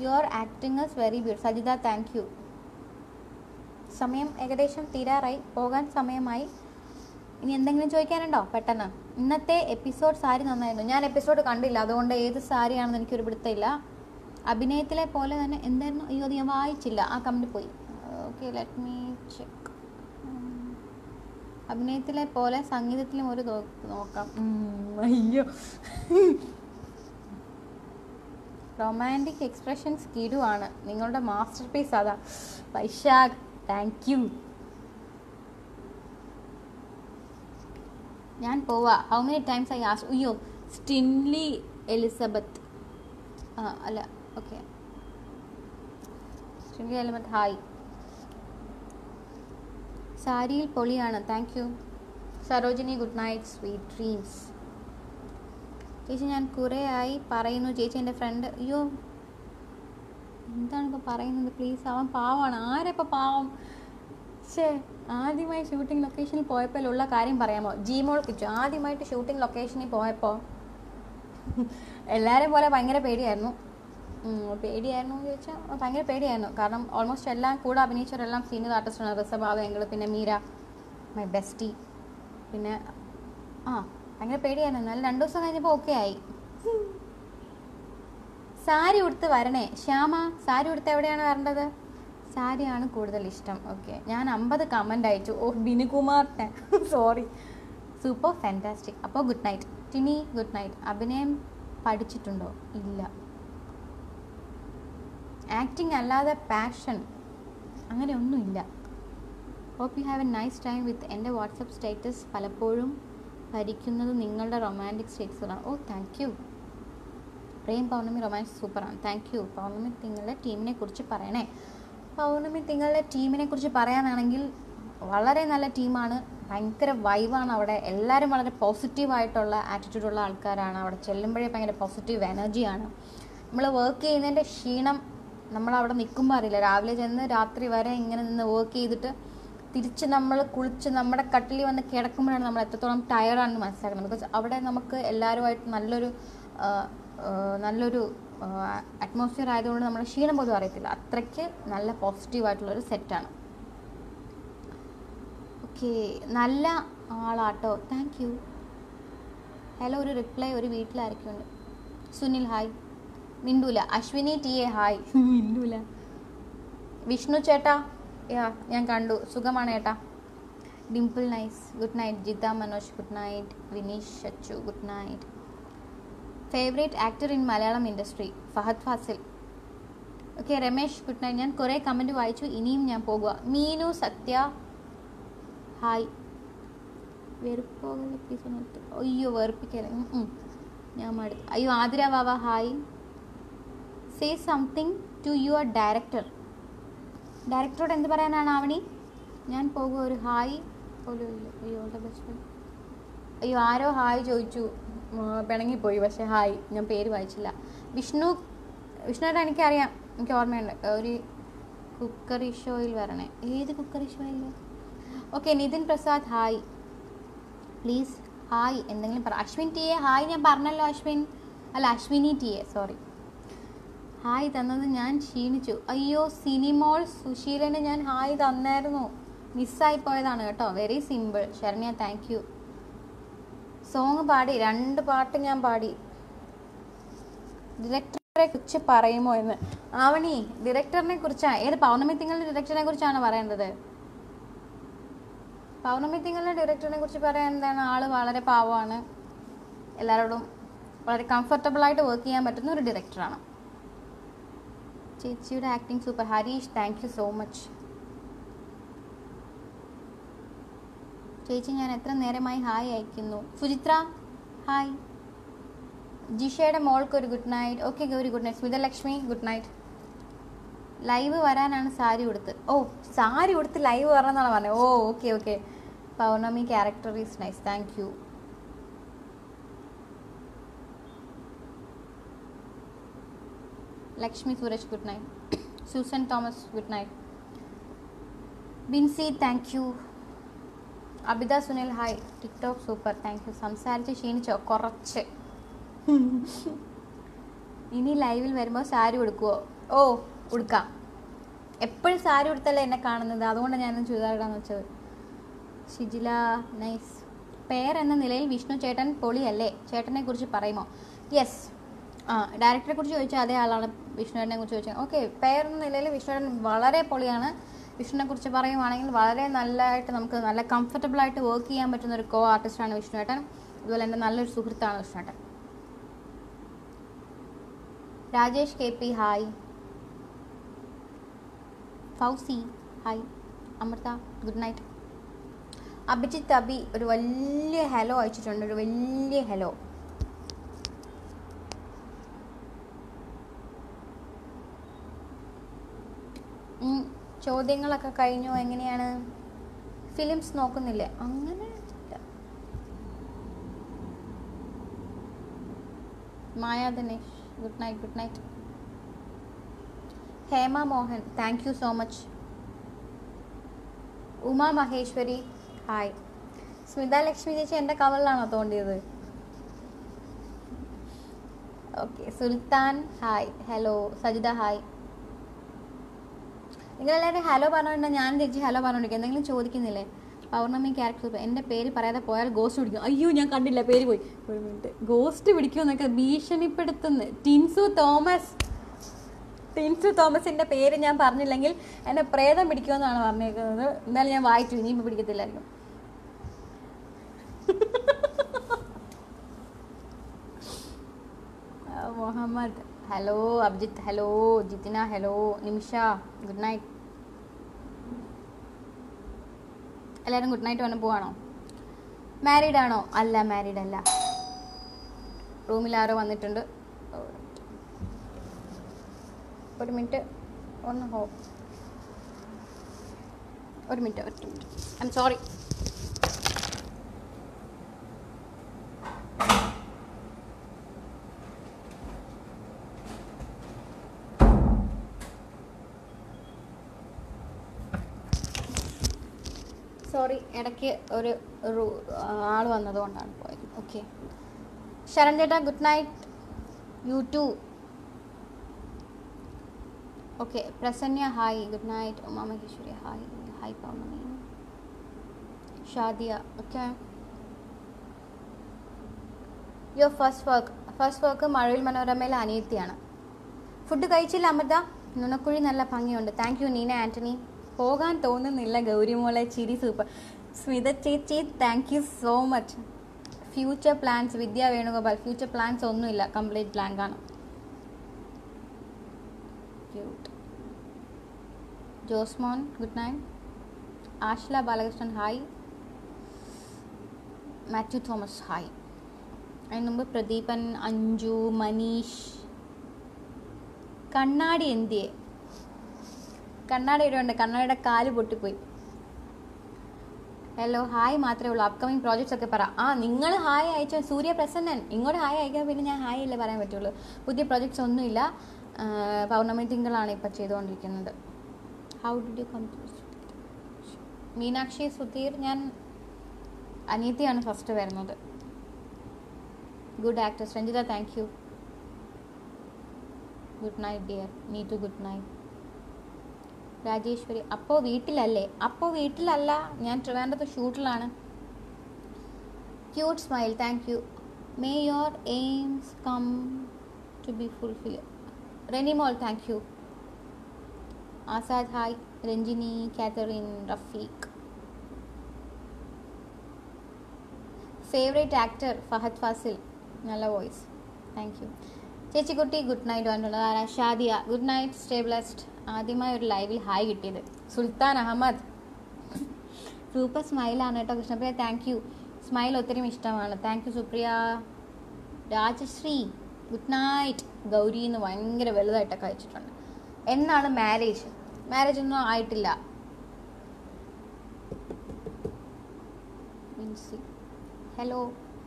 your acting is very beauty Sajitha thank you സമയം ഏകദേശം തീരാറായി പോകാൻ സമയമായി ഇനി എന്തെങ്കിലും ചോദിക്കാനുണ്ടോ പെട്ടെന്ന് ഇന്നത്തെ എപ്പിസോഡ് സാരി നന്നായിരുന്നു ഞാൻ എപ്പിസോഡ് കണ്ടില്ല അതുകൊണ്ട് ഏത് സാരിയാണെന്ന് എനിക്കൊരു പിടുത്തമില്ല അഭിനയത്തിലെ പോലെ തന്നെ എന്തായിരുന്നു അയ്യോ അത് ഞാൻ വായിച്ചില്ല ആ കമൻറ്റ് പോയി ഓക്കെ ലെറ്റ് മീ ചെക്ക് അഭിനയത്തിലെ പോലെ സംഗീതത്തിലും ഒരു ദോ- നോക്കാം ഉം, അയ്യോ റൊമാൻറ്റിക് എക്സ്പ്രഷൻസ് കിടു ആണ് നിങ്ങളുടെ മാസ്റ്റർ പീസ് അതാ വൈശാഖ് താങ്ക് യു ഞാൻ പോവാ how many times I ask അയ്യോ സ്റ്റിൻലി എലിസബത്ത് ആ അല്ല ഓക്കെ സ്റ്റിൻലി എലിസബത്ത് ഹായ് സാരിയിൽ പൊളിയാണ് thank you Sarojini good night sweet dreams ചേച്ചി ഞാൻ കുറേ ആയി പറയുന്നു ചേച്ചി എൻ്റെ ഫ്രണ്ട് അയ്യോ എന്താണ് ഇപ്പോൾ പറയുന്നത് പ്ലീസ് അവൻ പാവമാണ് ആരപ്പോൾ പാവം ശേ ആദ്യമായി ഷൂട്ടിംഗ് ലൊക്കേഷനിൽ പോയപ്പോൾ ഉള്ള കാര്യം പറയാമോ ജിമോൾ കിച്ചു ആദ്യമായിട്ട് ഷൂട്ടിംഗ് ലൊക്കേഷനിൽ പോയപ്പോൾ എല്ലാവരെയും പോലെ ഭയങ്കര പേടിയായിരുന്നു ഉം, പേടിയായിരുന്നു എന്ന് ചോദിച്ചാൽ ഭയങ്കര പേടിയായിരുന്നു കാരണം ഓൾമോസ്റ്റ് എല്ലാം കൂടെ അഭിനയിച്ചവരെല്ലാം സീനിയർ ആർട്ടിസ്റ്റാണ് ഋഷഭാവ് എങ്കിൽ പിന്നെ മീര മൈ ബെസ്റ്റി പിന്നെ ആ ഭയങ്കര പേടിയായിരുന്നു എന്നാലും രണ്ടു ദിവസം കഴിഞ്ഞപ്പോൾ ഓക്കെ ആയി സാരി ഉടുത്ത് വരണേ ശ്യാമ സാരി ഉടുത്ത് എവിടെയാണ് വരേണ്ടത് സാരിയാണ് കൂടുതൽ ഇഷ്ടം ഓക്കെ ഞാൻ അമ്പത് കമൻ്റ് അയച്ചു ഓ ബിനുകുമാർ സോറി സൂപ്പർ ഫാൻറ്റാസ്റ്റിക് അപ്പോൾ good night Tini good night അഭിനയം പഠിച്ചിട്ടുണ്ടോ ഇല്ല ആക്ടിങ് അല്ലാതെ പാഷൻ അങ്ങനെ ഒന്നുമില്ല hope you have a nice time with എൻ്റെ വാട്സപ്പ് സ്റ്റേറ്റസ് പലപ്പോഴും ഭരിക്കുന്നത് നിങ്ങളുടെ റൊമാൻറ്റിക് സ്റ്റേറ്റസുകളാണ് ഓ thank you Prem Pournami romance സൂപ്പറാണ് താങ്ക് യു പൗർണമി തിങ്കളുടെ ടീമിനെ കുറിച്ച് പറയണേ പൗർണമി തിങ്കളുടെ ടീമിനെ കുറിച്ച് പറയാനാണെങ്കിൽ വളരെ നല്ല ടീമാണ് ഭയങ്കര വൈവാണ് അവിടെ എല്ലാവരും വളരെ പോസിറ്റീവായിട്ടുള്ള ആറ്റിറ്റ്യൂഡുള്ള ആൾക്കാരാണ് അവിടെ ചെല്ലുമ്പോഴേ ഭയങ്കര പോസിറ്റീവ് എനർജിയാണ് നമ്മൾ വർക്ക് ചെയ്യുന്നതിൻ്റെ ക്ഷീണം നമ്മൾ അവിടെ നിൽക്കുമ്പോൾ അറിയില്ല രാവിലെ ചെന്ന് രാത്രി വരെ ഇങ്ങനെ നിന്ന് വർക്ക് ചെയ്തിട്ട് തിരിച്ച് നമ്മൾ കുളിച്ച് നമ്മുടെ കട്ടിൽ വന്ന് കിടക്കുമ്പോഴാണ് നമ്മൾ എത്രത്തോളം ടയർഡാണെന്ന് മനസ്സിലാക്കുന്നത് ബിക്കോസ് അവിടെ നമുക്ക് എല്ലാവരുമായിട്ട് നല്ലൊരു ആ, ആ, നല്ലൊരു അറ്റ്മോസ്ഫിയർ ആയതുകൊണ്ട് നമ്മൾ ക്ഷീണം പോലും അറിയത്തില്ല അത്രയ്ക്ക് നല്ല പോസിറ്റീവായിട്ടുള്ളൊരു സെറ്റാണ് ഓക്കെ നല്ല ആളാട്ടോ താങ്ക് യു ഹലോ ഒരു റിപ്ലൈ ഒരു വീട്ടിലായിരിക്കുന്നുണ്ട് സുനിൽ ഹായ് മിണ്ടൂല അശ്വിനി ടി എ ഹായ് മിണ്ടൂല വിഷ്ണു ചേട്ടാ യാ ഞാൻ കണ്ടു സുഖമാണ് ചേട്ടാ Dimple nice good night Jitha Manoj good night Vineesh Achu good night favourite actor in Malayalam industry Fahadh Faasil okay Ramesh good night ഞാൻ കുറേ കമൻറ്റ് വായിച്ചു ഇനിയും ഞാൻ പോകുക മീനു സത്യ ഹായ് വെറുപ്പോകല്ലേ പ്ലീസ് ഒന്ന് നിർത്ത്. അയ്യോ വെറുപ്പിക്കല്ലേ ഉം, ഉം. ഞാൻ മടുത്തു അയ്യോ ആതിര വാവ hi say something to your director ഡയറക്ടറോട് എന്ത് പറയാനാണ് ആവണി ഞാൻ പോകുക ഒരു ഹായ് പോലും ഇല്ല അയ്യോ ഓൾ ദ ബെസ്റ്റ് അയ്യോ ആരോ ഹായ് ചോദിച്ചു ഉം, പിണങ്ങിപ്പോയി പക്ഷേ ഹായ് ഞാൻ പേര് വായിച്ചില്ല വിഷ്ണു വിഷ്ണുവിനെ എനിക്കറിയാം എനിക്ക് ഓർമ്മയുണ്ട് ഒരു കുക്കറി ഷോയിൽ വരണേ ഏത് കുക്കറി ഷോയിൽ okay Nithin Prasad hi please hi എന്തെങ്കിലും പറ അശ്വിൻ ടി എ ഹായ് ഞാൻ പറഞ്ഞല്ലോ അശ്വിൻ അല്ല Ashwini T A sorry hi തന്നത് ഞാൻ ക്ഷീണിച്ചു അയ്യോ സിനിമോൾ സുശീലന് ഞാൻ ഹായ് തന്നായിരുന്നു മിസ്സായി പോയതാണ് കേട്ടോ very simple Saranya thank you song പാടി രണ്ട് പാട്ട് ഞാൻ പാടി ഡയറക്ടറെ കുറിച്ച് പറയുമോ എന്ന് ആവണി ഡയറക്ടറിനെ കുറിച്ചാണ് ഏത് പൗർണമി തിങ്കളുടെ ഡയറക്ടറിനെ കുറിച്ചാണ് പറയേണ്ടത് പൗർണമി തിങ്കളുടെ ഡയറക്ടറിനെ കുറിച്ച് പറയാൻ എന്താണ് ആള് വളരെ പാവമാണ് എല്ലാവരോടും വളരെ കംഫർട്ടബിൾ ആയിട്ട് വർക്ക് ചെയ്യാൻ പറ്റുന്ന ഒരു ഡയറക്ടറാണ് ചേച്ചിയുടെ acting super Harish thank you so much ചേച്ചി ഞാൻ എത്ര നേരമായി ഹായ് അയക്കുന്നു സുചിത്ര ഹായ് ജിഷയുടെ മോൾക്ക് ഒരു good night okay Gauri good night Smithalakshmi good night live വരാനാണ് സാരി ഉടുത്ത് ഓ സാരി ഉടുത്ത് ലൈവ് വരണമെന്നാണ് പറഞ്ഞത് ഓ okay okay Pournami character is nice thank you Lakshmi Suresh good night Susan Thomas good night Binsy thank you Abitha Sunil hi TikTok super thank you സംസാരിച്ച് ക്ഷീണിച്ചോ കുറച്ച് ഇനി ലൈവിൽ വരുമ്പോൾ സാരി കൊടുക്കുവോ ഓ ഉടുക്കാം എപ്പോഴും സാരി ഉടുത്തല്ലേ എന്നെ കാണുന്നത് അതുകൊണ്ടാണ് ഞാൻ ചുരിദാർ ഇടാന്ന് വെച്ചത് ഷിജില നൈസ് പേർ എന്ന നിലയിൽ വിഷ്ണു ചേട്ടൻ പൊളിയല്ലേ ചേട്ടനെ കുറിച്ച് പറയുമോ യെസ് ആ ഡയറക്ടറെ കുറിച്ച് ചോദിച്ചാൽ അതേ ആളാണ് വിഷ്ണുവിനെ കുറിച്ച് ചോദിച്ചത് ഓക്കെ പേർ എന്ന നിലയിൽ വിഷ്ണുവേട്ടൻ വളരെ പൊളിയാണ് വിഷ്ണുവിനെ കുറിച്ച് പറയുവാണെങ്കിൽ വളരെ നല്ലതായിട്ട് നമുക്ക് നല്ല കംഫർട്ടബിൾ ആയിട്ട് വർക്ക് ചെയ്യാൻ പറ്റുന്ന ഒരു കോ ആർട്ടിസ്റ്റാണ് വിഷ്ണുവേട്ടൻ അതുപോലെ എൻ്റെ നല്ലൊരു സുഹൃത്താണ് വിഷ്ണുവേട്ടൻ Rajesh K P hi Fousi hi Amritha good night Abhijith Abi ഒരു വലിയ ഹലോ അയച്ചിട്ടുണ്ട് ഒരു വലിയ ഹലോ ഉം, ചോദ്യങ്ങളൊക്കെ കഴിഞ്ഞോ എങ്ങനെയാണ് ഫിലിംസ് നോക്കുന്നില്ലേ അങ്ങനെ ഇല്ല. Maya Dinesh good night good night Hema Mohan thank you so much Uma Maheshwari hi Smitha Lakshmi ചേച്ചി എൻ്റെ കവളിലാണോ തോണ്ടിയത് okay Sultan hi hello Sajitha hi നിങ്ങളെല്ലാവരും ഹലോ പറഞ്ഞുകൊണ്ട് ഞാൻ തിരിച്ച് ഹലോ പറഞ്ഞോണ്ടിരിക്കും എന്തെങ്കിലും ചോദിക്കുന്നില്ലേ പൗർണമി ക്യാരക്ടർ എൻ്റെ പേര് പറയാതെ പോയാൽ ഗോസ്റ്റ് പിടിക്കും അയ്യോ ഞാൻ കണ്ടില്ല പേര് പോയി ഒരു മിനിറ്റ് ഗോസ്റ്റ് പിടിക്കുമെന്നൊക്കെ ഭീഷണിപ്പെടുത്തുന്നു ടിൻസു തോമസ് ടിൻസു തോമസിന്റെ പേര് ഞാൻ പറഞ്ഞില്ലെങ്കിൽ എന്നെ പ്രേതം പിടിക്കുമെന്നാണ് പറഞ്ഞേക്കുന്നത് എന്തായാലും ഞാൻ വായിച്ചു ഇനിയിപ്പോൾ പിടിക്കത്തില്ലായിരിക്കും ആ, Muhammad hello Abhijith hello Jithina hello Nimisha good night എല്ലാവരും ഗുഡ് നൈറ്റ് വന്ന് പോവാണോ മാരീഡ് ആണോ അല്ല മാരീഡ് അല്ല റൂമിൽ ആരോ വന്നിട്ടുണ്ട് ഒരു മിനിറ്റ് ഒന്ന് ഹോ ഒരു മിനിറ്റ് ഒരു minute I'm sorry sorry ഇടയ്ക്ക് ഒരു ഒരു ആൾ വന്നതുകൊണ്ടാണ് പോയത് ഓക്കെ ശരൺ ചേട്ടാ good night you too okay Prasanya hi good night Uma Maheshwari hi hi Pournami Shadiya okay your first work first work Mazhavil മനോരമയിലെ അനിയത്തിയാണ് ഫുഡ് കഴിച്ചില്ല അമൃത നുണക്കുഴി നല്ല ഭംഗിയുണ്ട് താങ്ക് യു നീന ആൻ്റണി പോകാൻ തോന്നുന്നില്ല ഗൗരിമോളെ ചിരി സൂപ്പർ സ്മിത ചേച്ചി thank you so much future plans Vidya Venugopal future plans ഒന്നുമില്ല കംപ്ലീറ്റ് ബ്ലാങ്ക് ആണ് cute Josemon good night Ashla Balakrishnan hi Mathew Thomas hi അതിന് മുമ്പ് പ്രദീപൻ അഞ്ജു മനീഷ് കണ്ണാടി എന്തിയെ കണ്ണാടി ഇടുന്നുണ്ട് കണ്ണാടിയുടെ കാല് പൊട്ടിപ്പോയി ഹലോ ഹായ് മാത്രമേ ഉള്ളൂ അപ്കമിങ് പ്രോജക്ട്സ് ഒക്കെ പറ ആ നിങ്ങൾ ഹായ് അയച്ച സൂര്യ പ്രസന്നൻ ഇങ്ങോട്ട് ഹായ് അയക്കാൻ പിന്നെ ഞാൻ ഹായ് അല്ലേ പറയാൻ പറ്റുള്ളൂ പുതിയ പ്രോജക്ട്സ് ഒന്നുമില്ല ആ, പൗർണമി തിങ്കളാണ് ഇപ്പം ചെയ്തുകൊണ്ടിരിക്കുന്നത് how did you come Meenakshi Sudheer ഞാൻ അനീതിയാണ് ഫസ്റ്റ് വരുന്നത് good actor Ranjitha thank you good night dear Neethu good night Rajeshwari അപ്പോൾ വീട്ടിലല്ലേ അപ്പോൾ വീട്ടിലല്ല ഞാൻ ട്രിവാൻഡ്രത്ത് ഷൂട്ടിലാണ് cute smile thank you may your aims come to be fulfil Renimol thank you Azad hi Ranjini Catherine Rafeeq favourite actor Fahad Faasil നല്ല വോയിസ് താങ്ക് യു ചേച്ചിക്കുട്ടി ഗുഡ് നൈറ്റ് പറഞ്ഞിട്ടുള്ളത് ആരാ Shadiya good night stay blessed ആദ്യമായി ഒരു ലൈവിൽ ഹായ് കിട്ടിയത് സുൽത്താൻ അഹമ്മദ് സൂപ്പർ സ്മൈലാണ് കേട്ടോ കൃഷ്ണപ്രിയ താങ്ക് യു സ്മൈൽ ഒത്തിരി ഇഷ്ടമാണ് thank you Supriya Rajashree good night Gauri എന്ന് ഭയങ്കര വലുതായിട്ടൊക്കെ അയച്ചിട്ടുണ്ട് എന്നാണ് മാരേജ് മാരേജ് ഒന്നും ആയിട്ടില്ല ഹലോ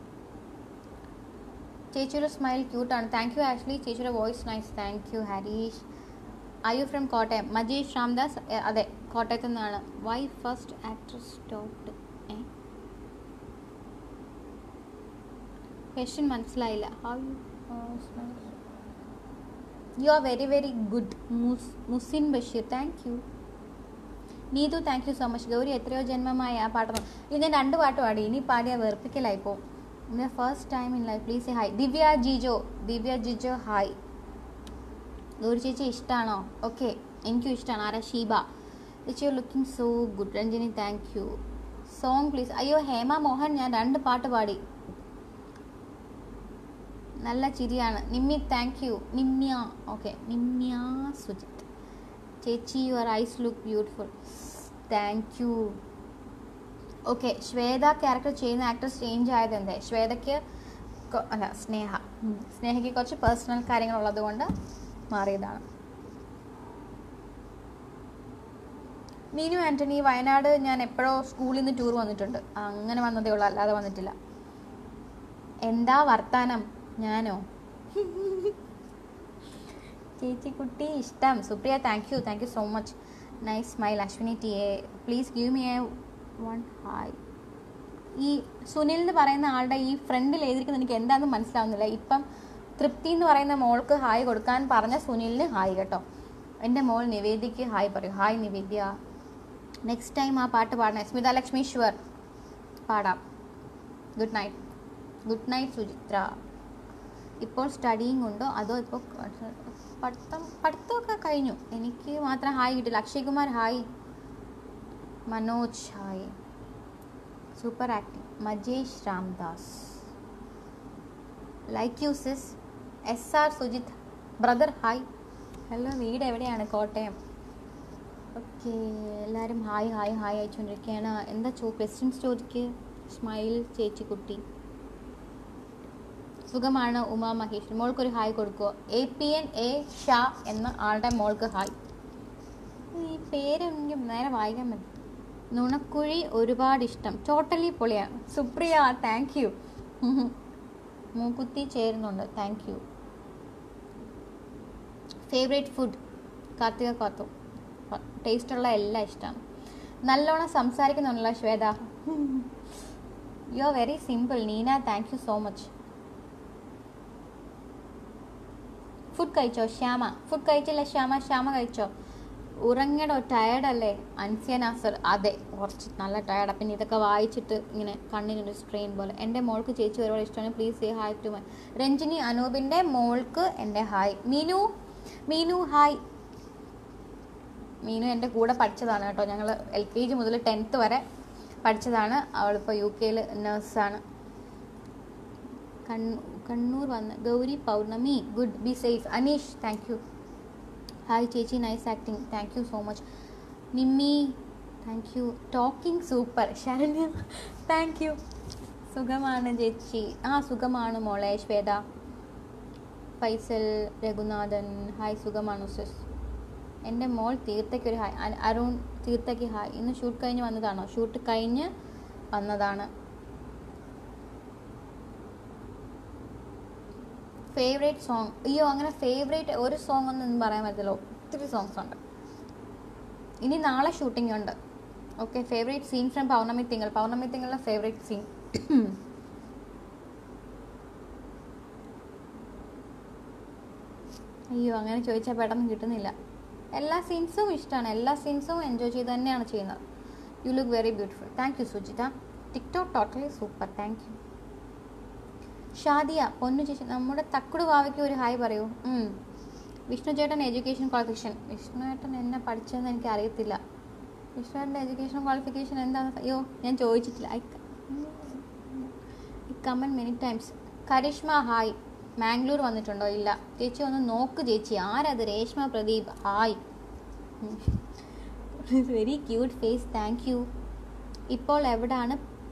ചേച്ചിയുടെ സ്മൈൽ ക്യൂട്ടാണ് താങ്ക് യു ആഷ്ലി ചേച്ചിയുടെ voice nice thank you Harish I you from Kottayam Majeesh Ramdas എ, അതെ കോട്ടയത്തു നിന്നാണ് why first actress stopped a question മനസ്സിലായില്ല how you you are very very good Musin Basheer thank you Neethu thank you so much Gauri എത്രയോ ജന്മമായ ആ പാട്ട് ഇത് ഞാൻ രണ്ട് പാട്ട് പാടി ഇനി പാടിയ വെറുപ്പിക്കലായി പോകും first time in life please hi Divya Jijo Divya Jijo hi Gauri ചേച്ചി ഇഷ്ടമാണോ ഓക്കെ എനിക്കും ഇഷ്ടമാണ് ആരാ ഷീബ ചേച്ചി you looking so good Ranjini thank you song please അയ്യോ ഹേമ മോഹൻ ഞാൻ രണ്ട് പാട്ട് പാടി നല്ല ചിരിയാണ് Nimmi thank you Nimya okay Nimya Sujith ചേച്ചി your eyes look beautiful thank you okay Shweta character ചെയ്യുന്ന ആക്ടർ ചേഞ്ച് ആയത് എന്തേ ശ്വേതയ്ക്ക് കൊ- അല്ല സ്നേഹ ഉം. സ്നേഹയ്ക്ക് കുറച്ച് പേഴ്സണൽ കാര്യങ്ങളുള്ളത് കൊണ്ട് മാറിയതാണ് മീനു ആൻ്റണി വയനാട് ഞാൻ എപ്പോഴോ സ്കൂളിൽ നിന്ന് ടൂർ വന്നിട്ടുണ്ട് അങ്ങനെ വന്നതേ ഉള്ളൂ അല്ലാതെ വന്നിട്ടില്ല എന്താ വർത്താനം ഞാനോ ചേച്ചി കുട്ടി ഇഷ്ടം Supriya thank you thank you so much nice smile Ashwini T A please give me a one hi ഈ സുനിൽ എന്ന് പറയുന്ന ആളുടെ ഈ ഫ്രണ്ടിൽ എഴുതിയിരിക്കുന്നത് എനിക്ക് എന്താണെന്ന് മനസ്സിലാവുന്നില്ല ഇപ്പം തൃപ്തി എന്ന് പറയുന്ന മോൾക്ക് ഹായ് കൊടുക്കാൻ പറഞ്ഞ സുനിലിന് ഹായ് കേട്ടോ എൻ്റെ മോൾ നിവേദിക്ക് ഹായ് പറയൂ ഹായ് നിവേദ്യ നെക്സ്റ്റ് ടൈം ആ പാട്ട് പാടണേ സ്മിത ലക്ഷ്മീശ്വർ പാടാം good night good night Suchitra ഇപ്പോൾ സ്റ്റഡിങ് ഉണ്ടോ അതോ ഇപ്പോൾ പഠിത്തം പഠിത്തമൊക്കെ കഴിഞ്ഞു എനിക്ക് മാത്രം ഹായ് കിട്ടില്ല Akshay Kumar hi Manoj hi super acting Majesh Ramdas like you sis S R Sujith brother hi hello വീട് എവിടെയാണ് കോട്ടയം ഓക്കെ എല്ലാവരും ഹായ് ഹായ് ഹായ് അയച്ചുകൊണ്ടിരിക്കുകയാണ് എന്താ ചോ ക്വസ്റ്റ്യൻസ് ചോദിക്ക് സ്മൈൽ ചേച്ചിക്കുട്ടി സുഖമാണ് ഉമാ മഹേഷ് മോൾക്കൊരു ഹായ് കൊടുക്കുമോ A P N A Shah എന്ന ആളുടെ മോൾക്ക് ഹായ് ഈ പേര് എനിക്ക് നേരെ വായിക്കാൻ പറ്റും നുണക്കുഴി ഒരുപാട് ഇഷ്ടം ടോട്ടലി പൊളിയാണ് സുപ്രിയ താങ്ക് യു മൂക്കുത്തി ചേരുന്നുണ്ട് thank you favourite food Karthika Kathu ടേസ്റ്റുള്ള എല്ലാം ഇഷ്ടമാണ് നല്ലോണം സംസാരിക്കുന്നുണ്ടല്ലോ Shweta you are very simple Neena thank you so much food കഴിച്ചോ ശ്യാമ ഫുഡ് കഴിച്ചില്ല ശ്യാമ ശ്യാമ കഴിച്ചോ ഉറങ്ങടോ ടയർഡല്ലേ അൻസിയ നാസർ അതെ കുറച്ച് നല്ല ടയർഡാ പിന്നെ ഇതൊക്കെ വായിച്ചിട്ട് ഇങ്ങനെ കണ്ണിനൊരു സ്ട്രെയിൻ പോലെ എൻ്റെ മോൾക്ക് ചേച്ചി ഒരുപാട് ഇഷ്ടമാണ് please say hi to my Ranjini അനൂപിൻ്റെ മോൾക്ക് എൻ്റെ ഹായ് മീനു മീനു ഹായ് മീനു എൻ്റെ കൂടെ പഠിച്ചതാണ് കേട്ടോ ഞങ്ങൾ എൽ കെ ജി മുതൽ ടെൻത്ത് വരെ പഠിച്ചതാണ് അവളിപ്പോൾ യു കെയിൽ നേഴ്സാണ് കണ്ണൂ കണ്ണൂർ വന്ന് Gauri Pournami good be safe Aneesh thank you hi ചേച്ചി nice acting thank you so much Nimmi thank you talking super Saranya thank you സുഖമാണ് ചേച്ചി ആ സുഖമാണ് മോളെ ശ്വേത ഫൈസൽ രഘുനാഥൻ ഹായ് സുഖമാണ് സിസ് എൻ്റെ മോൾ തീർത്ഥയ്ക്ക് ഒരു ഹായ് അ- അരുൺ തീർത്ഥയ്ക്ക് ഹായ് ഇന്ന് ഷൂട്ട് കഴിഞ്ഞ് വന്നതാണോ ഷൂട്ട് കഴിഞ്ഞ് വന്നതാണ് ഫേവറേറ്റ് സോങ് അയ്യോ അങ്ങനെ ഫേവറേറ്റ് ഒരു സോങ് ഒന്നും പറയാൻ പറ്റില്ല ഒത്തിരി സോങ്സ് ഉണ്ട് ഇനി നാളെ ഷൂട്ടിംഗ് ഉണ്ട് okay favourite scene from Pournami Thinkal Pournami തിങ്കളുടെ favourite scene അയ്യോ അങ്ങനെ ചോദിച്ചാൽ പെട്ടെന്ന് കിട്ടുന്നില്ല എല്ലാ സീൻസും ഇഷ്ടമാണ് എല്ലാ സീൻസും എൻജോയ് ചെയ്ത് തന്നെയാണ് ചെയ്യുന്നത് you look very beautiful thank you Sujitha TikTok totally super thank you Shadiya Ponnu ചേച്ചി നമ്മുടെ തക്കുടു വാവയ്ക്ക് ഒരു ഹായ് പറയൂ ഉം. വിഷ്ണു ചേട്ടൻ എഡ്യൂക്കേഷൻ ക്വാളിഫിക്കേഷൻ വിഷ്ണു ചേട്ടൻ എന്നെ പഠിച്ചതെന്ന് എനിക്ക് അറിയത്തില്ല വിഷ്ണു ചേട്ടൻ്റെ എഡ്യൂക്കേഷൻ ക്വാളിഫിക്കേഷൻ എന്താണെന്ന് അയ്യോ ഞാൻ ചോദിച്ചിട്ടില്ല I come many times Karishma hi Mangalore വന്നിട്ടുണ്ടോ ഇല്ല ചേച്ചി ഒന്ന് നോക്ക് ചേച്ചി ആരത് Reshma Pradeep hi very cute face thank you ഇപ്പോൾ എവിടാണ്